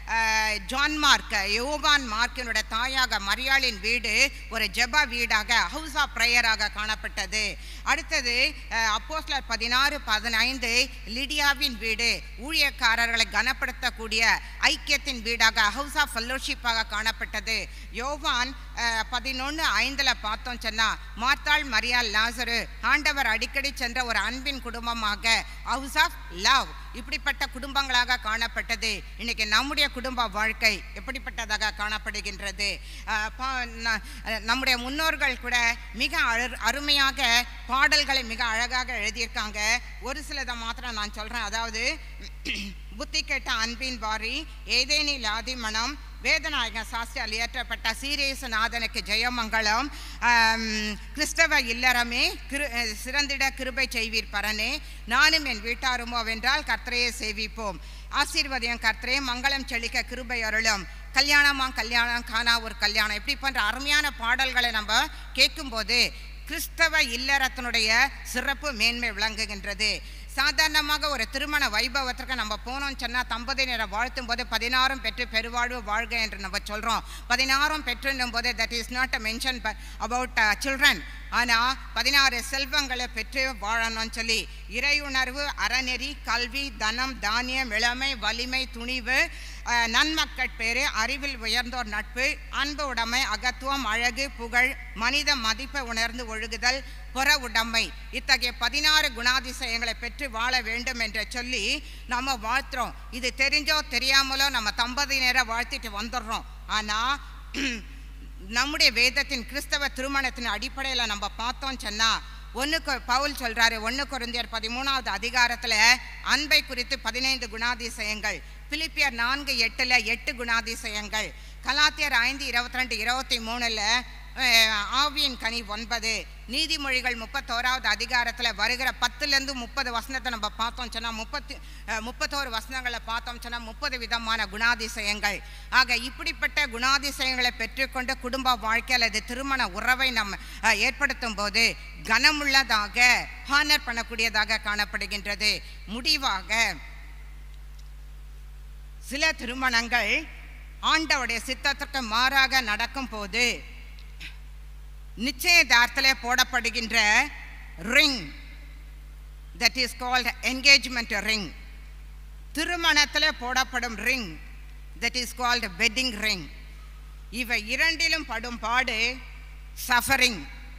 D: ஜான் மார்க் யோவான் மார்க்கினுடைய தாயாக மரியாளின் வீடு ஒரு ஜெப வீடாக ஹவுஸ் ஆஃப் ப்ரேயராக காணப்பட்டது அடுத்தது அஹ், அப்போஸ்லர் பதினாறு பதினைந்து லிடியாவின் வீடு ஊழியக்காரர்களை கனப்படுத்தக்கூடிய ஐக்கியத்தின் வீடாக ஹவுஸ் ஆஃப் ஃபெல்லோஷிப்பாக காணப்பட்டது யோவான் பதினொன்று ஐந்தில் பார்த்தோம் சொன்னா மார்த்தாள் மரியாள் லாசரு ஆண்டவர் அடிக்கடி சென்ற ஒரு அன்பின் குடும்பமாக ஹவுஸ் ஆஃப் லவ் இப்படிப்பட்ட குடும்பங்களாக காணப்பட்டது இன்னைக்கு நம்முடைய குடும்ப வாழ்க்கை எப்படிப்பட்டதாக காணப்படுகின்றது அஹ், பா- ந- நம்முடைய முன்னோர்கள் கூட மிக அரு- அருமையாக பாடல்களை மிக அழகாக எழுதியிருக்காங்க ஒரு சிலதை மாத்திரம் நான் சொல்றேன் அதாவது புத்தி கெட்ட அன்பின் வாரி ஏதேனில் ஆதிமணம் வேதநாயகன் சாஸ்திரால் இயற்றப்பட்ட சீரேசுநாதனுக்கு ஜெயமங்கலம் ஆம், கிறிஸ்தவ இல்லறமே கிரு அஹ், சிறந்திட கிருபை செய்வீர் பரனே நானும் என் வீட்டாருமோ வென்றால் கர்த்தரையே சேவிப்போம் ஆசீர்வதியம் கர்த்தரே மங்களம் செழிக்க கிருபை அருளும் கல்யாணமா கல்யாணம் காணா ஒரு கல்யாணம் இப்படி போன்ற அருமையான பாடல்களை நம்ம கேட்கும்போது கிறிஸ்தவ இல்லறத்தினுடைய சிறப்பு மேன்மை விளங்குகின்றது சாதாரணமாக ஒரு திருமண வைபவத்திற்கு நம்ம போனோம்னு சொன்னால் தம்பதியினரை வாழ்த்தும் போது பதினாறும் பெற்று பெருவாழ்வு வாழ்க என்று நம்ம சொல்கிறோம் பதினாறும் பெற்றுன்னும் போது that is not a mention about children ஆனால் பதினாறு செல்வங்களை பெற்று வாழணும்னு சொல்லி இறையுணர்வு அறநெறி கல்வி தனம் தானியம் இளமை வலிமை துணிவு அஹ், நன்மக்கட்பேறு அறிவில் உயர்ந்தோர் நட்பு அன்பு உடைமை அகத்துவம் அழகு புகழ் மனித மதிப்பை உணர்ந்து ஒழுகுதல் புற உடைமை இத்தகைய பதினாறு குணாதிசயங்களை பெற்று வாழ வேண்டும் என்று சொல்லி நம்ம வாழ்த்துறோம் இது தெரிஞ்சோ தெரியாமலோ நம்ம தம்பதியினரை வாழ்த்திட்டு வந்துடுறோம் ஆனால் நம்முடைய வேதத்தின் கிறிஸ்தவ திருமணத்தின் அடிப்படையில் நம்ம பார்த்தோம் சொன்னா ஒன்று பவுல் சொல்றாரு ஒன்று கொரிந்தியர் பதிமூணாவது அதிகாரத்தில் அன்பை குறித்து பதினைந்து குணாதிசயங்கள் பிலிப்பியர் நான்கு எட்டில் எட்டு குணாதிசயங்கள் கலாத்தியர் ஐந்து இருபத்தி ரெண்டு இருபத்தி மூணில் ஆவியின் கனி ஒன்பது நீதிமொழிகள் முப்பத்தோராவது அதிகாரத்தில் வருகிற பத்துலேருந்து முப்பது வசனத்தை நம்ம பார்த்தோம் சொன்னால் முப்பத்தி அஹ், முப்பத்தோரு வசனங்களை பார்த்தோம் சொன்னால் முப்பது விதமான குணாதிசயங்கள் ஆக இப்படிப்பட்ட குணாதிசயங்களை பெற்றுக்கொண்டு குடும்ப வாழ்க்கை அல்லது திருமண உறவை நம்ம அஹ், ஏற்படுத்தும் போது கனமுள்ளதாக ஹானர் பண்ணக்கூடியதாக காணப்படுகின்றது முடிவாக சில திருமணங்கள் ஆண்டவுடைய சித்தத்திற்கு மாறாக நடக்கும் போது நிச்சயதார்த்தத்தில் போடப்படுகின்ற ring that is called engagement ring திருமணத்தில் போடப்படும் ring that is called wedding ring இவை இரண்டிலும் படும் பாடு சஃபரிங்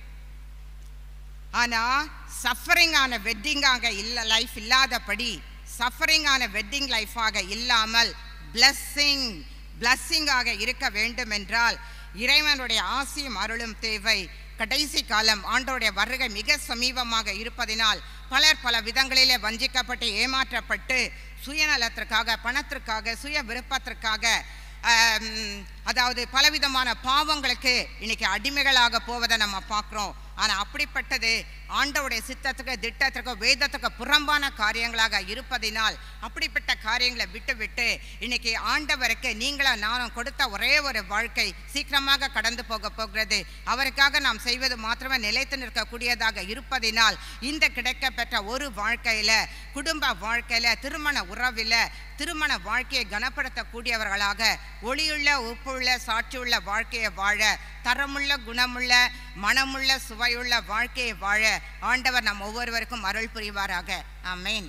D: ஆனால் சஃபரிங் ஆன வெட்டிங்காக இல்லை லைஃப் இல்லாதபடி சஃபரிங் ஆன வெட்டிங் லைஃபாக இல்லாமல் பிளஸ்ஸிங் பிளஸ்ஸிங்காக இருக்க வேண்டும் என்றால் இறைவனுடைய ஆசியும் அருளும் தேவை கடைசி காலம் ஆண்டோடைய வருகை மிக சமீபமாக இருப்பதினால் பலர் பல விதங்களிலே வஞ்சிக்கப்பட்டு ஏமாற்றப்பட்டு சுயநலத்திற்காக பணத்திற்காக சுய விருப்பத்திற்காக ஆம், அதாவது பலவிதமான பாவங்களுக்கு இன்னைக்கு அடிமைகளாக போவதை நம்ம பார்க்குறோம் ஆனால் அப்படிப்பட்டது ஆண்டவுடைய சித்தத்துக்கு திட்டத்துக்கு வேதத்துக்கு புறம்பான காரியங்களாக இருப்பதினால் அப்படிப்பட்ட காரியங்களை விட்டு விட்டு இன்னைக்கு ஆண்டவருக்கு நீங்களும் நானும் கொடுத்த ஒரே ஒரு வாழ்க்கை சீக்கிரமாக கடந்து போக போகிறது அவருக்காக நாம் செய்வது மாத்திரமே நிலைத்து நிற்கக்கூடியதாக இருப்பதினால் இந்த கிடைக்கப்பெற்ற ஒரு வாழ்க்கையில குடும்ப வாழ்க்கையில திருமண உறவில் திருமண வாழ்க்கையை கனப்படுத்தக்கூடியவர்களாக ஒளியுள்ள உப்புள்ள சாட்சியுள்ள வாழ்க்கையை வாழ தரமுள்ள குணமுள்ள மனமுள்ள சுவையுள்ள வாழ்க்கையை வாழ ஆண்டவர் நம் ஒவ்வொருவருக்கும் அருள் புரிவாராக ஆமென்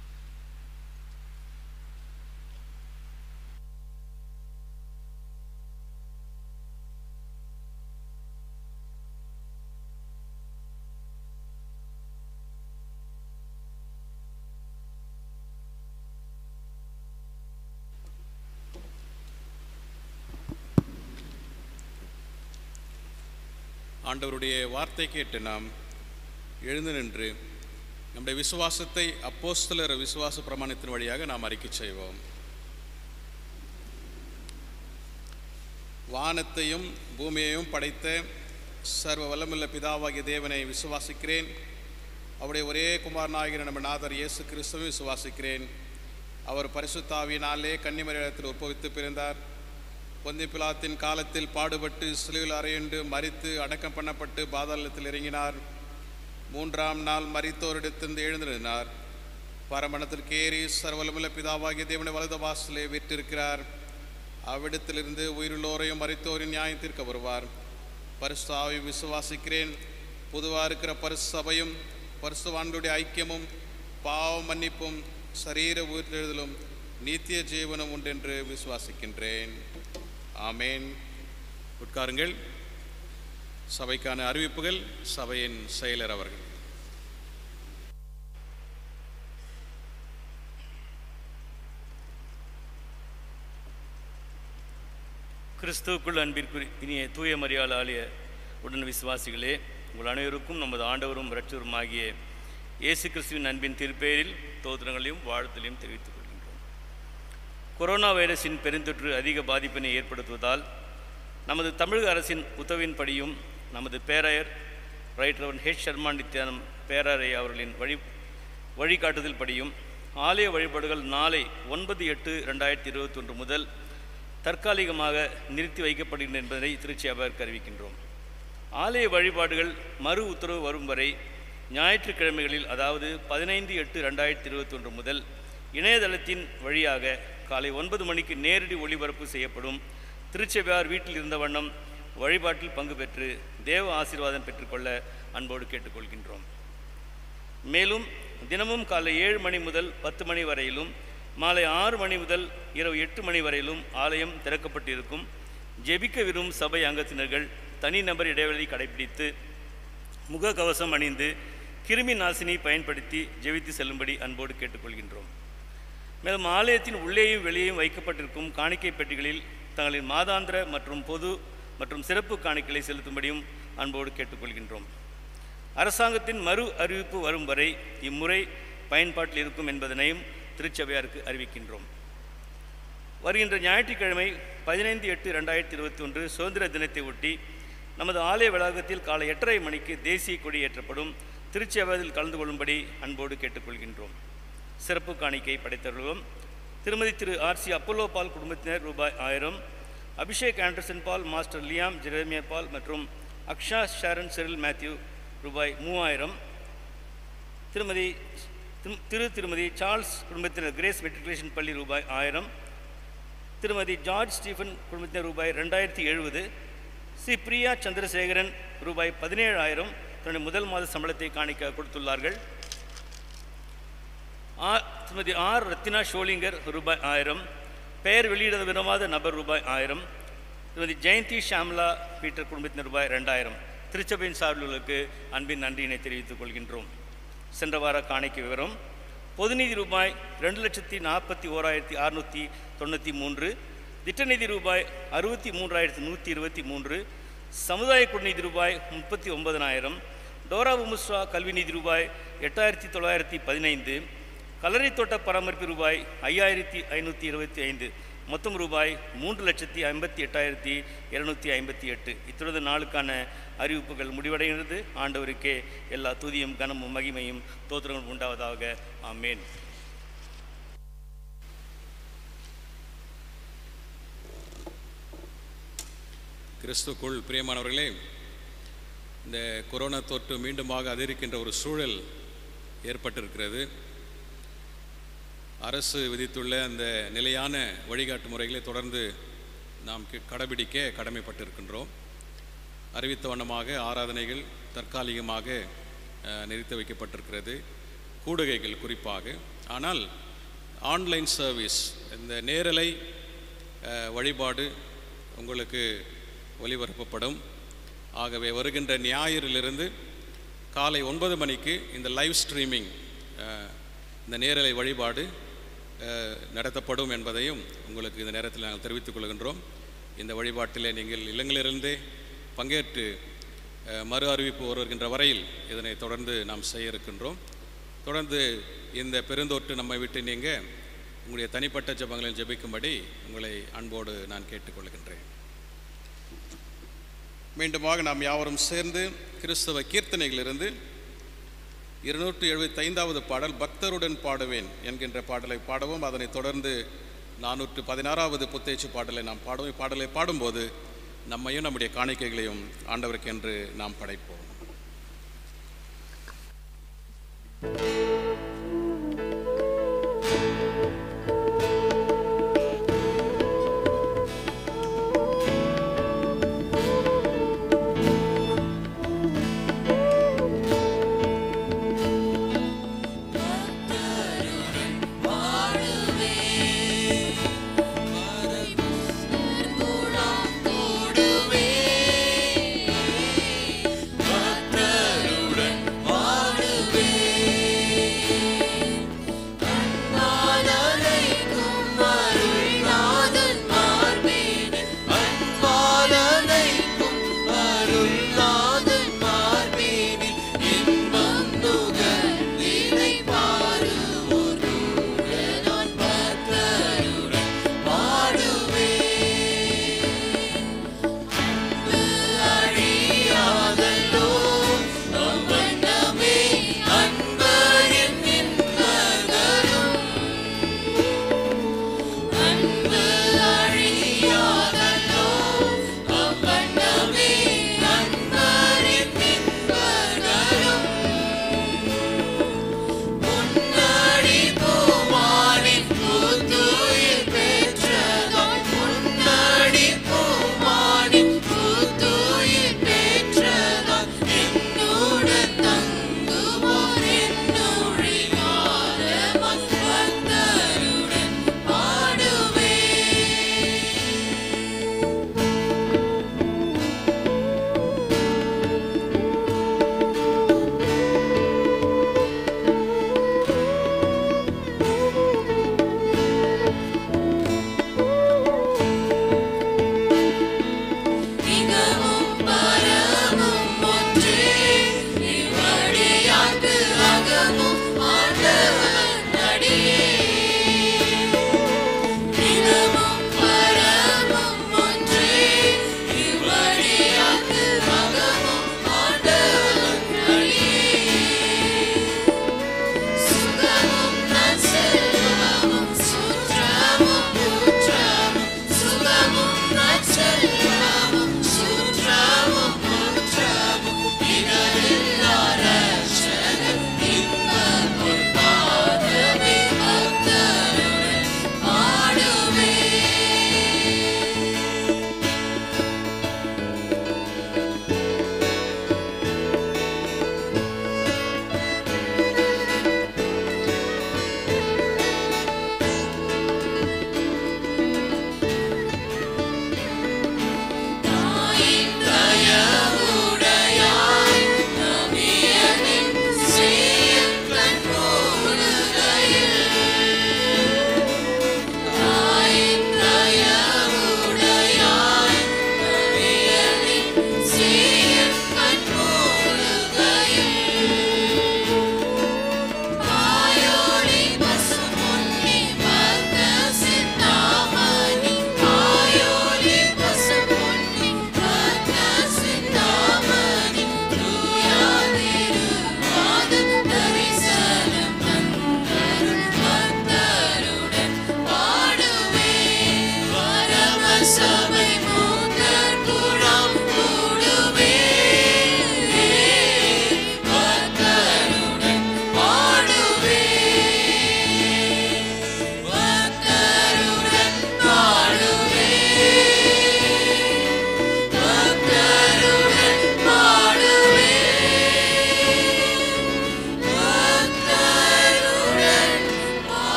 A: ஆண்டவருடைய வார்த்தை கேட்டு நாம் எழுந்து நின்று நம்முடைய விசுவாசத்தை அப்போஸ்தலர் விசுவாச பிரமாணத்தின் வழியாக நாம் அறிக்கை செய்வோம் வானத்தையும் பூமியையும் படைத்த சர்வ வல்லமுள்ள பிதாவாகிய தேவனை விசுவாசிக்கிறேன் அவருடைய ஒரே குமாரனாகிற நம்ம நாதர் இயேசு கிறிஸ்துவை விசுவாசிக்கிறேன் அவர் பரிசுத்தாவியினாலே கன்னிமரிடத்தில் உற்பவித்து பிறந்தார் பொந்தி பிலாத்தின் காலத்தில் பாடுபட்டு சிலுவில் அறையுண்டு மரித்து அடக்கம் பண்ணப்பட்டு பாதாளத்தில் இறங்கினார் மூன்றாம் நாள் மரித்தோரிடத்திலிருந்து எழுந்திருந்தார் பரமணத்திற்கு ஏறி சர்வலமுள்ள பிதாவாகிய தேவனை வலது வாசலே விற்றிருக்கிறார் அவ்விடத்திலிருந்து உயிருள்ளோரையும் மரித்தோரின் நியாயம் தீர்க்க வருவார் பரிசுத்தாவை விசுவாசிக்கிறேன் பொதுவாக இருக்கிற பரிசபையும் பரிசுவான்களுடைய ஐக்கியமும் பாவ மன்னிப்பும் சரீர உயிர்த்தெழுதலும் நித்திய ஜீவனும் உண்டென்று விசுவாசிக்கின்றேன் ஆமேன் உட்காருங்கள் சபைக்கான அறிவிப்புகள் சபையின் செயலர் அவர்கள்
E: கிறிஸ்துவுக்குள் அன்பிற்குரிய இனிய தூய மரியாள் ஆலய உடன் விசுவாசிகளே உங்கள் அனைவருக்கும் நமது ஆண்டவரும் இரட்சகருமாகிய இயேசு கிறிஸ்துவின் அன்பின் திருப்பெயரில் தோத்திரங்களையும் வாழ்த்தலையும் தெரிவித்துக் கொள்கின்றோம் கொரோனா வைரஸின் பெருந்தொற்று அதிக பாதிப்பினை ஏற்படுத்துவதால் நமது தமிழக அரசின் உத்தவின்படியும் நமது பேராயர் ரைட் ரவன் ஹெச் சர்மா நித்யானம் பேராரை அவர்களின் வழி வழிகாட்டுதல் படியும் ஆலய வழிபாடுகள் நாளை ஒன்பது எட்டு ரெண்டாயிரத்தி இருபத்தொன்று முதல் தற்காலிகமாக நிறுத்தி வைக்கப்படுகின்றன என்பதை திருச்சி அவருக்கு அறிவிக்கின்றோம் ஆலய வழிபாடுகள் மறு உத்தரவு வரும் வரை ஞாயிற்றுக்கிழமைகளில் அதாவது பதினைந்து எட்டு ரெண்டாயிரத்தி இருபத்தொன்று முதல் இணையதளத்தின் வழியாக காலை ஒன்பது மணிக்கு நேரடி ஒளிபரப்பு செய்யப்படும் திருச்செவ்வார் வீட்டில் இருந்த வண்ணம் வழிபாட்டில் பங்கு பெற்று தேவ ஆசீர்வாதம் பெற்றுக்கொள்ள அன்போடு கேட்டுக்கொள்கின்றோம் மேலும் தினமும் காலை ஏழு மணி முதல் பத்து மணி வரையிலும் மாலை ஆறு மணி முதல் இரவு எட்டு மணி வரையிலும் ஆலயம் திறக்கப்பட்டிருக்கும் ஜெபிக்க விரும்பும் சபை அங்கத்தினர்கள் தனிநபர் இடைவெளி கடைபிடித்து முகக்கவசம் அணிந்து கிருமி நாசினி பயன்படுத்தி ஜெபித்து செல்லும்படி அன்போடு கேட்டுக்கொள்கின்றோம் மேலும் ஆலயத்தின் உள்ளேயும் வெளியேயும் வைக்கப்பட்டிருக்கும் காணிக்கை பெட்டிகளில் தங்களின் மாதாந்திர மற்றும் பொது மற்றும் சிறப்பு காணிக்கைகளை செலுத்தும்படியும் அன்போடு கேட்டுக்கொள்கின்றோம் அரசாங்கத்தின் மறு அறிவிப்பு வரும் வரை இம்முறை பயன்பாட்டில் இருக்கும் என்பதனையும் திருச்சபையாருக்கு அறிவிக்கின்றோம் வருகின்ற ஞாயிற்றுக்கிழமை பதினைந்து எட்டு ரெண்டாயிரத்தி இருபத்தி ஒன்று சுதந்திர தினத்தை ஒட்டி நமது ஆலய வளாகத்தில் காலை எட்டரை மணிக்கு தேசிய கொடி ஏற்றப்படும் திருச்சேவாதில் கலந்து கொள்ளும்படி அன்போடு கேட்டுக்கொள்கின்றோம் சிறப்பு காணிக்கை படைத்தருளும் திருமதி திரு ஆர்சி அப்போலோ பால் குடும்பத்தினர் ரூபாய் ஆயிரம் Abhishek Anderson Paul master Liam Jeremiah Paul மற்றும் அக்ஷா ஷாரன் செரில் மேத்யூ ரூபாய் மூவாயிரம் திருமதி திரு- திரு திருமதி சார்ல்ஸ் குடும்பத்தினர் கிரேஸ் மெட்ரிகுலேஷன் பள்ளி ரூபாய் ஆயிரம் திருமதி ஜார்ஜ் ஸ்டீஃபன் குடும்பத்தினர் ரூபாய் ரெண்டாயிரத்தி எழுபது ஸ்ரீ பிரியா சந்திரசேகரன் ரூபாய் பதினேழாயிரம் தன்னுடைய முதல் மாத சம்பளத்தை காணிக்க கொடுத்துள்ளார்கள் ஆ திருமதி ஆர் ரத்தினா ஷோலிங்கர் ரூபாய் ஆயிரம் பெயர் வெளியிட விரும்பாத நபர் ரூபாய் ஆயிரம் திருமதி ஜெயந்தி ஷாம்லா பீட்டர் குடும்பத்தினர் ரூபாய் ரெண்டாயிரம் திருச்சபையின் சார்புகளுக்கு அன்பின் நன்றியினை தெரிவித்துக் கொள்கின்றோம் சென்ற வார காணிக்கை விவரம் பொதுநிதி ரூபாய் ரெண்டு லட்சத்தி நாற்பத்தி ஓராயிரத்தி அறுநூற்றி தொண்ணூற்றி மூன்று திட்டநிதி ரூபாய் அறுபத்தி மூன்றாயிரத்தி நூற்றி இருபத்தி மூன்று சமுதாய குடிநிதி ரூபாய் முப்பத்தி ஒன்பதனாயிரம் டோரா உமுஸ்ரா கல்வி நிதி ரூபாய் எட்டாயிரத்தி தொள்ளாயிரத்தி பதினைந்து கலரி தோட்ட பராமரிப்பு ரூபாய் ஐயாயிரத்தி ஐநூற்றி இருபத்தி ஐந்து மொத்தம் ரூபாய் மூன்று லட்சத்தி ஐம்பத்தி எட்டாயிரத்தி இருநூத்தி ஐம்பத்தி எட்டு இத்துடன் நாளுக்கான அறிவிப்புகள் முடிவடைகிறது ஆண்டவருக்கே எல்லா துதியும் கனமும் மகிமையும் தோத்திரங்களும் உண்டாவதாக ஆமேன்
A: கிறிஸ்துக்குள் பிரியமானவர்களே இந்த கொரோனா தொற்று மீண்டுமாக அதிகரிக்கின்ற ஒரு சூழல் ஏற்பட்டிருக்கிறது அரசு விதித்துள்ள அந்த நிலையான வழிகாட்டு முறைகளை தொடர்ந்து நாம் கி- கடைபிடிக்க கடமைப்பட்டிருக்கின்றோம் அறிவித்த வண்ணமாக ஆராதனைகள் தற்காலிகமாக அஹ், நிறுத்தி வைக்கப்பட்டிருக்கிறது கூடுகைகள் குறிப்பாக ஆனால் ஆன்லைன் சர்வீஸ் இந்த நேரலை அஹ், வழிபாடு உங்களுக்கு ஒளிபரப்பப்படும் ஆகவே வருகின்ற ஞாயிறிலிருந்து காலை ஒன்பது மணிக்கு இந்த லைவ் ஸ்ட்ரீமிங் இந்த நேரலை வழிபாடு அஹ், நடத்தப்படும் என்பதையும் உங்களுக்கு இந்த நேரத்தில் நாங்கள் தெரிவித்துக் கொள்கின்றோம் இந்த வழிபாட்டிலே நீங்கள் இல்லங்களிலிருந்தே பங்கேற்று அஹ், மறு அறிவிப்பு வருகின்ற வரையில் இதனை தொடர்ந்து நாம் செய்ய இருக்கின்றோம் தொடர்ந்து இந்த பெருந்தொற்று நம்மை விட்டு நீங்க உங்களுடைய தனிப்பட்ட ஜெபங்களில் ஜெபிக்கும்படி உங்களை அன்போடு நான் கேட்டுக்கொள்கின்றேன் மீண்டுமாக நாம் யாவரும் சேர்ந்து கிறிஸ்தவ கீர்த்தனைகளிலிருந்து இருநூற்றி எழுபத்தைந்தாவது பாடல் பக்தருடன் பாடுவேன் என்கின்ற பாடலை பாடவும் அதனைத் தொடர்ந்து நானூற்று பதினாறாவது புத்தேச்சு பாடலை நாம் பாடுவோம் இப்பாடலை பாடும்போது நம்மையும் நம்முடைய காணிக்கைகளையும் ஆண்டவருக்கென்று நாம் படைப்போம்
F: பக்தருடன் வாழுவே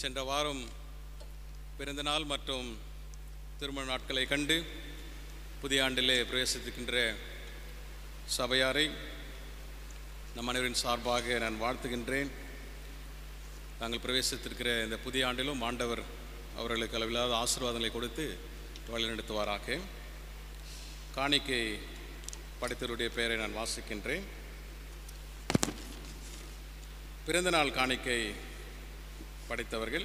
A: சென்ற வாரம் பிறந்த நாள் மற்றும் திருமண நாட்களை கண்டு புதிய ஆண்டிலே பிரவேசிக்கின்ற சபையாரை நம் அனைவரின் சார்பாக நான் வாழ்த்துகின்றேன் தாங்கள் பிரவேசித்திருக்கிற இந்த புதிய ஆண்டிலும் ஆண்டவர் அவர்களுக்கு அளவில்லாத ஆசீர்வாதங்களை கொடுத்து வழிநடத்துவாராக காணிக்கை படைத்தவருடைய பெயரை நான் வாசிக்கின்றேன் பிறந்த நாள் காணிக்கை படைத்தவர்கள்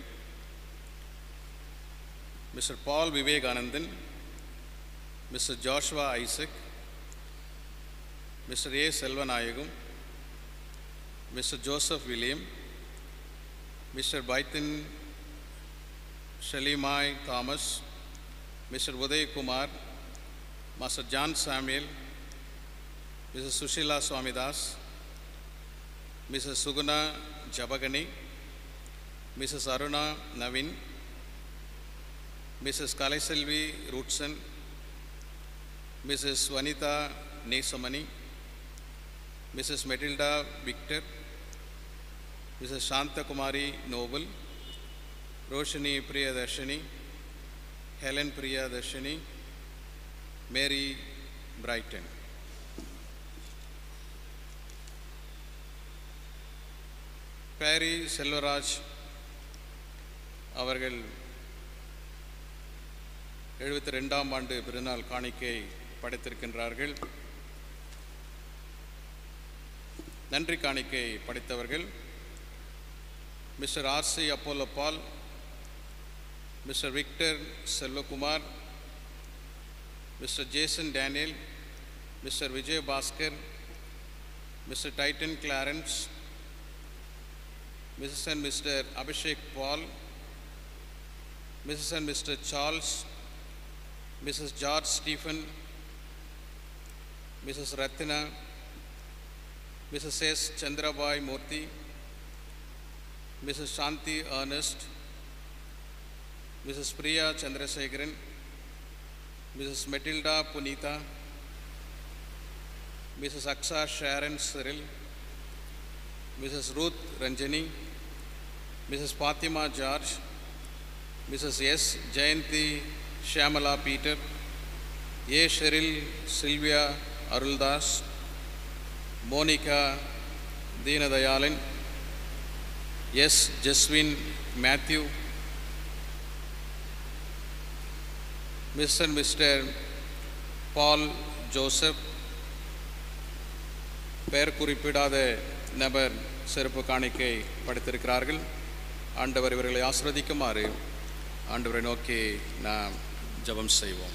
A: mister Paul Vivekanandan mister Joshua Isaac mister A Selvanayagam mister Joseph William mister பைத்தன் ஷலிமாய் Thomas mister Udayakumar master John Samuel missus Sushila Swamidas missus Suguna Jabakani missus Aruna Naveen missus Kalaiselvi ரூட்சன் missus Vanitha Nesamani missus Matilda Victor missus Santhakumari Noble Roshini Priyadharshini Helen Priyadharshini Mary Brighton Barry Selvaraj அவர்கள் எழுபத்தி ரெண்டாம் ஆண்டு பிறநாள் காணிக்கை படைத்திருக்கின்றார்கள் நன்றி காணிக்கை படைத்தவர்கள் mister RC Apollo Paul mister Victor Selvakumar mister Jason Daniel mister Vijay Bhaskar mister Titan Clarence Mrs. and Mr. Abhishek Paul, Mrs. and Mr. Charles, Mrs. George Stephen, Mrs. Ratina, Mrs. S. Chandrabai Murthy, Mrs. Shanti Ernest, Mrs. Priya Chandrasekharan, Mrs. Matilda Punita, Mrs. Aksa Sharon Cyril, Mrs. Ruth Ranjani, Mrs. Fatima George, Mrs. S. Jayanti Shyamala Peter, A. Cheryl Sylvia Aruldas, Monica Deenadayalan, S. Jaswin Matthew, Mr. and Mr. Paul Joseph, பெயர் குறிப்பிடாத நபர் சிறப்பு காணிக்கை படைத்திருக்கிறார்கள் ஆண்டவர் இவர்களை ஆசிர்வதிக்குமாறு ஆண்டவரை நோக்கி நாம் ஜெபம் செய்வோம்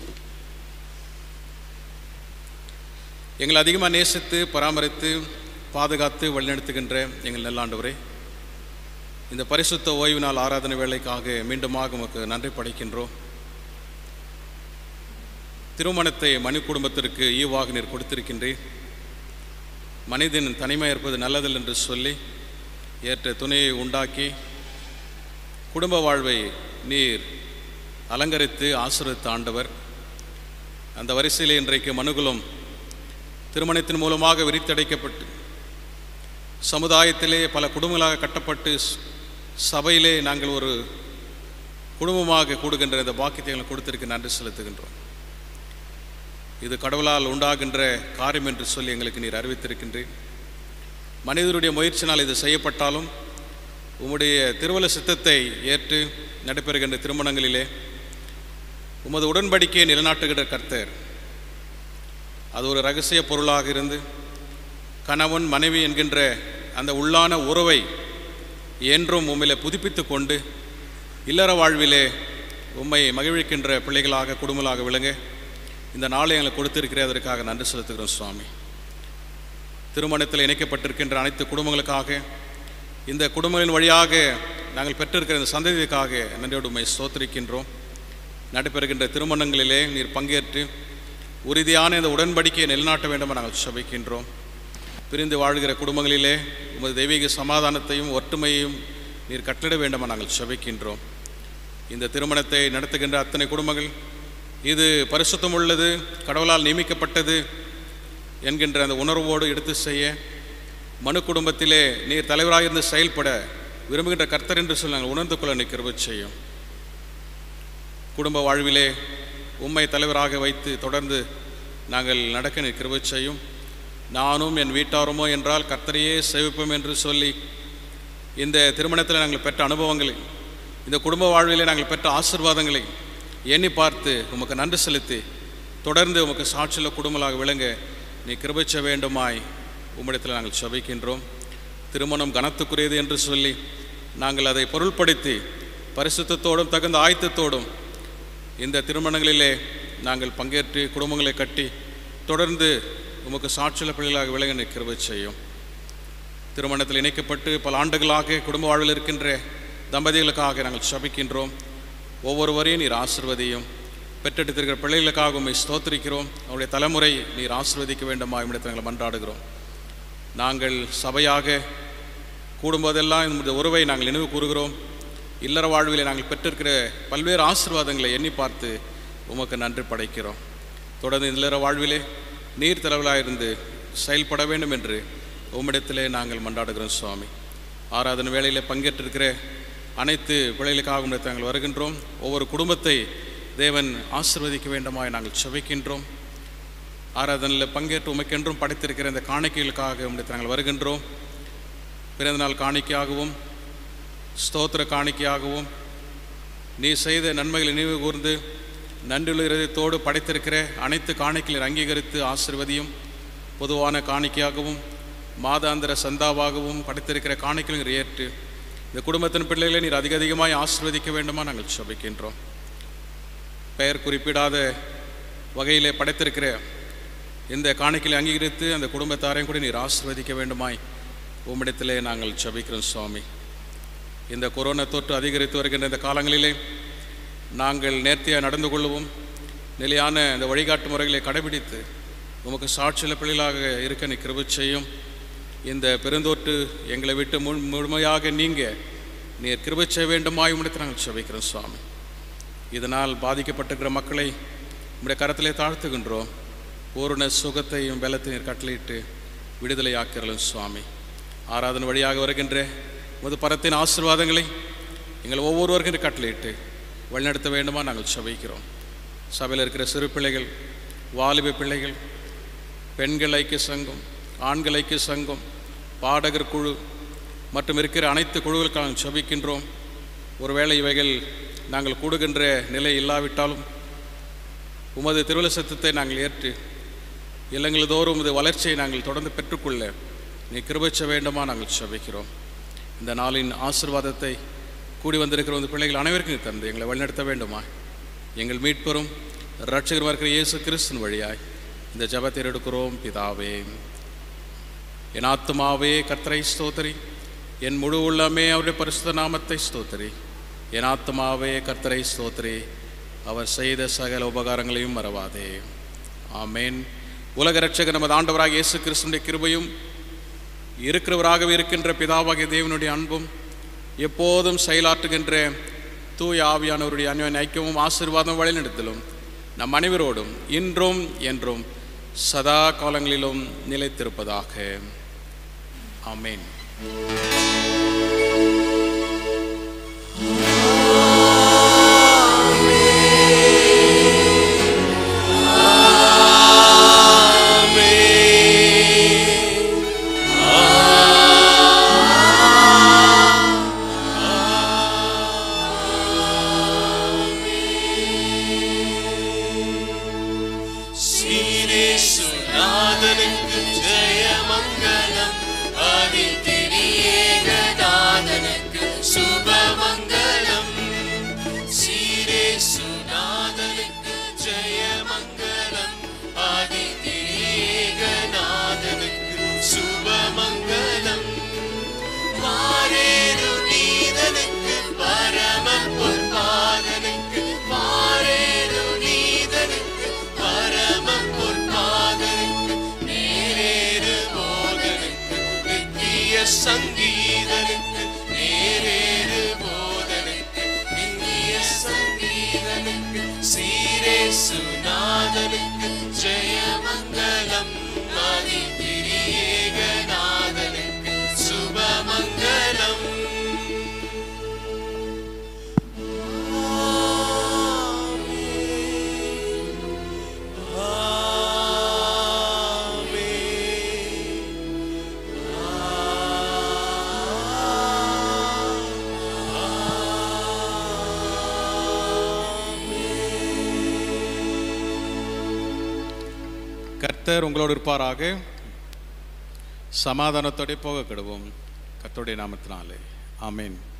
A: எங்களை அதிகமாக நேசித்து பராமரித்து பாதுகாத்து வழிநடத்துகின்ற எங்கள் நல்ல ஆண்டவரே இந்த பரிசுத்த ஓய்வு நாள் ஆராதனை வேலைக்காக மீண்டுமாக உமக்கு நன்றி படைக்கின்றோம் திருமணத்தை மனு குடும்பத்திற்கு ஈவாக நீர் கொடுத்திருக்கின்றீர் மனிதன் தனிமை இருப்பது நல்லதில்லை என்று சொல்லி ஏற்ற துணையை உண்டாக்கி குடும்ப வாழ்வை நீர் அலங்கரித்து ஆசிரித்த ஆண்டவர் அந்த வரிசையில் இன்றைக்கு மனுகுலம் திருமணத்தின் மூலமாக விரித்தடைக்கப்பட்டு சமுதாயத்திலே பல குடும்பங்களாக கட்டப்பட்டு ஸ்- சபையிலே நாங்கள் ஒரு குடும்பமாக கூடுகின்ற இந்த பாக்கியத்தை எங்களுக்கு கொடுத்திருக்க நன்றி செலுத்துகின்றோம் இது கடவுளால் உண்டாகின்ற காரியம் என்று சொல்லி எங்களுக்கு நீர் அறிவித்திருக்கின்றீர் மனிதருடைய முயற்சினால் இது செய்யப்பட்டாலும் உம்முடைய திருவல சித்தத்தை ஏற்று நடைபெறுகின்ற திருமணங்களிலே உமது உடன்படிக்கையை நிலைநாட்டுகின்ற கர்த்தர் அது ஒரு ரகசிய பொருளாக இருந்து கணவன் மனைவி என்கின்ற அந்த உள்ளான உறவை என்றும் உம்மிலே புதுப்பித்து கொண்டு இல்லற வாழ்விலே உம்மை மகிழ்விக்கின்ற பிள்ளைகளாக குடும்பங்களாக விளங்க இந்த நாளை எங்களுக்கு கொடுத்திருக்கிறேன் அதற்காக நன்றி செலுத்துகிறோம் சுவாமி திருமணத்தில் இணைக்கப்பட்டிருக்கின்ற அனைத்து குடும்பங்களுக்காக இந்த குடும்பங்களின் வழியாக நாங்கள் பெற்றிருக்கிற இந்த சந்ததிக்காக நன்றியோடு உண்மை ஸ்தோத்திரிக்கின்றோம் நடைபெறுகின்ற திருமணங்களிலே நீர் பங்கேற்று உறுதியான இந்த உடன்படிக்கையை நிலைநாட்ட வேண்டும் என நாங்கள் சபிக்கின்றோம் பிரிந்து வாழ்கிற குடும்பங்களிலே உமது தெய்வீக சமாதானத்தையும் ஒற்றுமையையும் நீர் கட்டளிட வேண்டும் என நாங்கள் சபிக்கின்றோம் இந்த திருமணத்தை நடத்துகின்ற அத்தனை குடும்பங்கள் இது பரிசுத்தம் உள்ளது கடவுளால் நியமிக்கப்பட்டது என்கின்ற அந்த உணர்வோடு எடுத்து செய்ய மனு குடும்பத்திலே நீர் தலைவராக இருந்து செயல்பட விரும்புகின்ற கர்த்தர் என்று சொல்லி நாங்கள் உணர்ந்து கொள்ள நீ கிருபை செய்யும் குடும்ப வாழ்விலே உம்மை தலைவராக வைத்து தொடர்ந்து நாங்கள் நடக்க நீ கிருபை செய்யும் நானும் என் வீட்டாருமோ என்றால் கர்த்தரையே சேவிப்போம் என்று சொல்லி இந்த திருமணத்தில் நாங்கள் பெற்ற அனுபவங்களை இந்த குடும்ப வாழ்விலே நாங்கள் பெற்ற ஆசீர்வாதங்களை எண்ணி பார்த்து உமக்கு நன்றி செலுத்தி தொடர்ந்து உமக்கு சாட்சியுள்ள குடும்பமாக விளங்க நீ கிருபைச்ச வேண்டுமாய் உம்மிடத்தில் நாங்கள் செபிக்கின்றோம் திருமணம் கனத்துக்குரியது என்று சொல்லி நாங்கள் அதை பொருள்படுத்தி பரிசுத்தத்தோடும் தகுந்த ஆயத்தத்தோடும் இந்த திருமணங்களிலே நாங்கள் பங்கேற்று குடும்பங்களை கட்டி தொடர்ந்து உமக்கு சாட்சியுள்ள பிள்ளைகளாக விளங்க நீ கிருபை செய்யும் திருமணத்தில் இணைக்கப்பட்டு பல ஆண்டுகளாக குடும்ப வாழ்வில் இருக்கின்ற தம்பதிகளுக்காக நாங்கள் சபிக்கின்றோம் ஒவ்வொருவரையும் நீர் ஆசிர்வதியும் பெற்றெடுத்திருக்கிற பிள்ளைகளுக்காக உண்மை ஸ்தோத்திரிக்கிறோம் அவருடைய தலைமுறை நீர் ஆசிர்வதிக்க வேண்டுமா இம்மிடத்தில் நாங்கள் மன்றாடுகிறோம் நாங்கள் சபையாக கூடும்போதெல்லாம் இந்த உறவை நாங்கள் நினைவு கூறுகிறோம் இல்லற வாழ்விலே நாங்கள் பெற்றிருக்கிற பல்வேறு ஆசீர்வாதங்களை எண்ணி பார்த்து உமக்கு நன்றி படைக்கிறோம் தொடர்ந்து இல்லற வாழ்விலே நீர் தலைவலாக இருந்து செயல்பட வேண்டும் என்று உம்மிடத்திலே நாங்கள் மன்றாடுகிறோம் சுவாமி ஆராதனை வேளையில் பங்கேற்றிருக்கிற அனைத்து பிள்ளைகளுக்காக உம்மிடத்தில் நாங்கள் வருகின்றோம் ஒவ்வொரு குடும்பத்தை தேவன் ஆசிர்வதிக்க வேண்டுமாய் நாங்கள் செபிக்கின்றோம் ஆராதனையில் பங்கேற்று உமைக்கென்றும் படைத்திருக்கிற இந்த காணிக்கைகளுக்காக உம்மிடத்தில் நாங்கள் வருகின்றோம் பிறந்தநாள் காணிக்கையாகவும் ஸ்தோத்திர காணிக்கையாகவும் நீ செய்த நன்மைகளை நினைவு கூர்ந்து நன்றியுள்ள இருதயத்தோடு படைத்திருக்கிற அனைத்து காணிக்கைகளை அங்கீகரித்து ஆசிர்வதியும் பொதுவான காணிக்கையாகவும் மாதாந்திர சந்தாவாகவும் படைத்திருக்கிற காணிக்கைகளை ஏற்று இந்த குடும்பத்தின் பிள்ளைகளை நீர் அதிக அதிகமாய் ஆசிர்வதிக்க வேண்டுமா நாங்கள் சபிக்கின்றோம் பெயர் குறிப்பிடாத வகையிலே படைத்திருக்கிற இந்த காணிக்கையை அங்கீகரித்து அந்த குடும்பத்தாரையும் கூட நீர் ஆசிர்வதிக்க வேண்டுமாய் உம்மிடத்திலே நாங்கள் ஜெபிக்கிறோம் சுவாமி இந்த கொரோனா தொற்று அதிகரித்து வருகின்ற இந்த காலங்களிலே நாங்கள் நேர்த்தியாக நடந்து கொள்ளவும் நிலையான இந்த வழிகாட்டு முறைகளை கடைபிடித்து உமக்கு சாட்சியுள்ள பிள்ளைகளாக இருக்க நீ கிருபை செய்யும் இந்த பெருந்தொற்று எங்களை விட்டு முழு முழுமையாக நீங்க நீர் கிருபை செய்ய வேண்டுமாய் உம்மிடத்தில் நாங்கள் ஜெபிக்கிறோம் சுவாமி இதனால் பாதிக்கப்பட்டிருக்கிற மக்களை உம்முடைய கரத்திலே தாழ்த்துகின்றோம் பூரண சுகத்தையும் பலத்தையும் கட்டளையிட்டு விடுதலையாக்கிறலும் சுவாமி ஆராதனை வழியாக வருகின்ற முது பரத்தின் ஆசீர்வாதங்களை எங்கள் ஒவ்வொருவருக்கும் கட்டளையிட்டு வழிநடத்த வேண்டுமா நாங்கள் சபிக்கிறோம் சபையில் இருக்கிற சிறு பிள்ளைகள் வாலிப பிள்ளைகள் பெண்கள் ஐக்கிய சங்கம் ஆண்கள் ஐக்கிய சங்கம் பாடகர் குழு மற்றும் இருக்கிற அனைத்து குழுக்களுக்கு நாங்கள் சபிக்கின்றோம் ஒருவேளை இவைகள் நாங்கள் கூடுகின்ற நிலை இல்லாவிட்டாலும் உமது திருவிழ சத்தத்தை நாங்கள் ஏற்று இல்லங்கள் தோறும் உமது வளர்ச்சியை நாங்கள் தொடர்ந்து பெற்றுக்கொள்ள நீ கிருபைச்ச வேண்டுமா நாங்கள் சபிக்கிறோம் இந்த நாளின் ஆசிர்வாதத்தை கூடி வந்திருக்கிற இந்த பிள்ளைகள் அனைவருக்கும் நீர் தந்து எங்களை வழிநடத்த வேண்டுமா எங்கள் மீட்பெறும் ரட்சகருமா இருக்கிற இயேசு கிறிஸ்துவின் வழியாய் இந்த ஜெபத்தை எடுக்கிறோம் பிதாவே என் ஆத்துமாவே கர்த்தரை ஸ்தோத்திரி என் முழு உள்ளமே அவருடைய பரிசுத்த நாமத்தை ஸ்தோத்திரி என் ஆத்துமாவே கர்த்தரை ஸ்தோத்திரி அவர் செய்த சகல உபகாரங்களையும் மறவாதே ஆமேன் உலக ரட்சகர் நமது ஆண்டவராக இயேசு கிறிஸ்துடைய கிருபையும் இருக்கிறவராகவே இருக்கின்ற பிதாவாகிய தேவனுடைய அன்பும் எப்போதும் செயலாற்றுகின்ற தூய ஆவியானவருடைய அந்யோன் ஐக்கியமும் ஆசீர்வாதம் வழிநடத்தலும் நம் அனைவரோடும் இன்றும் என்றும் சதா காலங்களிலும் நிலைத்திருப்பதாக ஆமேன்
F: சீரேசுநாதனுக்கு ஜெயமங்கலம் ஆதித்திரியேகநாதனுக்கு சுபமங்கலம் சீரேசுநாதனுக்கு ஜெயமங்கலம் ஆதித்திரியேகநாதனுக்கு சுபமங்கலம் மாரேரு நீதனுக்கு பரம பொற்பாதனுக்கு மாரேரு நீதனுக்கு பரம பொற்பாதனுக்கு நேரேறு போதனுக்கு நித்திய சங்கீதனுக்கு நேரேறு போதனுக்கு நித்திய சங்கீதனுக்கு சீரே சுநாதனுக்கு ஜெயமங்கலம் ஆதி திரியேகநாதனுக்கு சுபமங்கலம்
A: கர்த்தர் உங்களோடு இருப்பாராக சமாதானத்தோടെ போக கெடுவோம் கர்த்தருடைய நாமத்தினாலே ஆமென்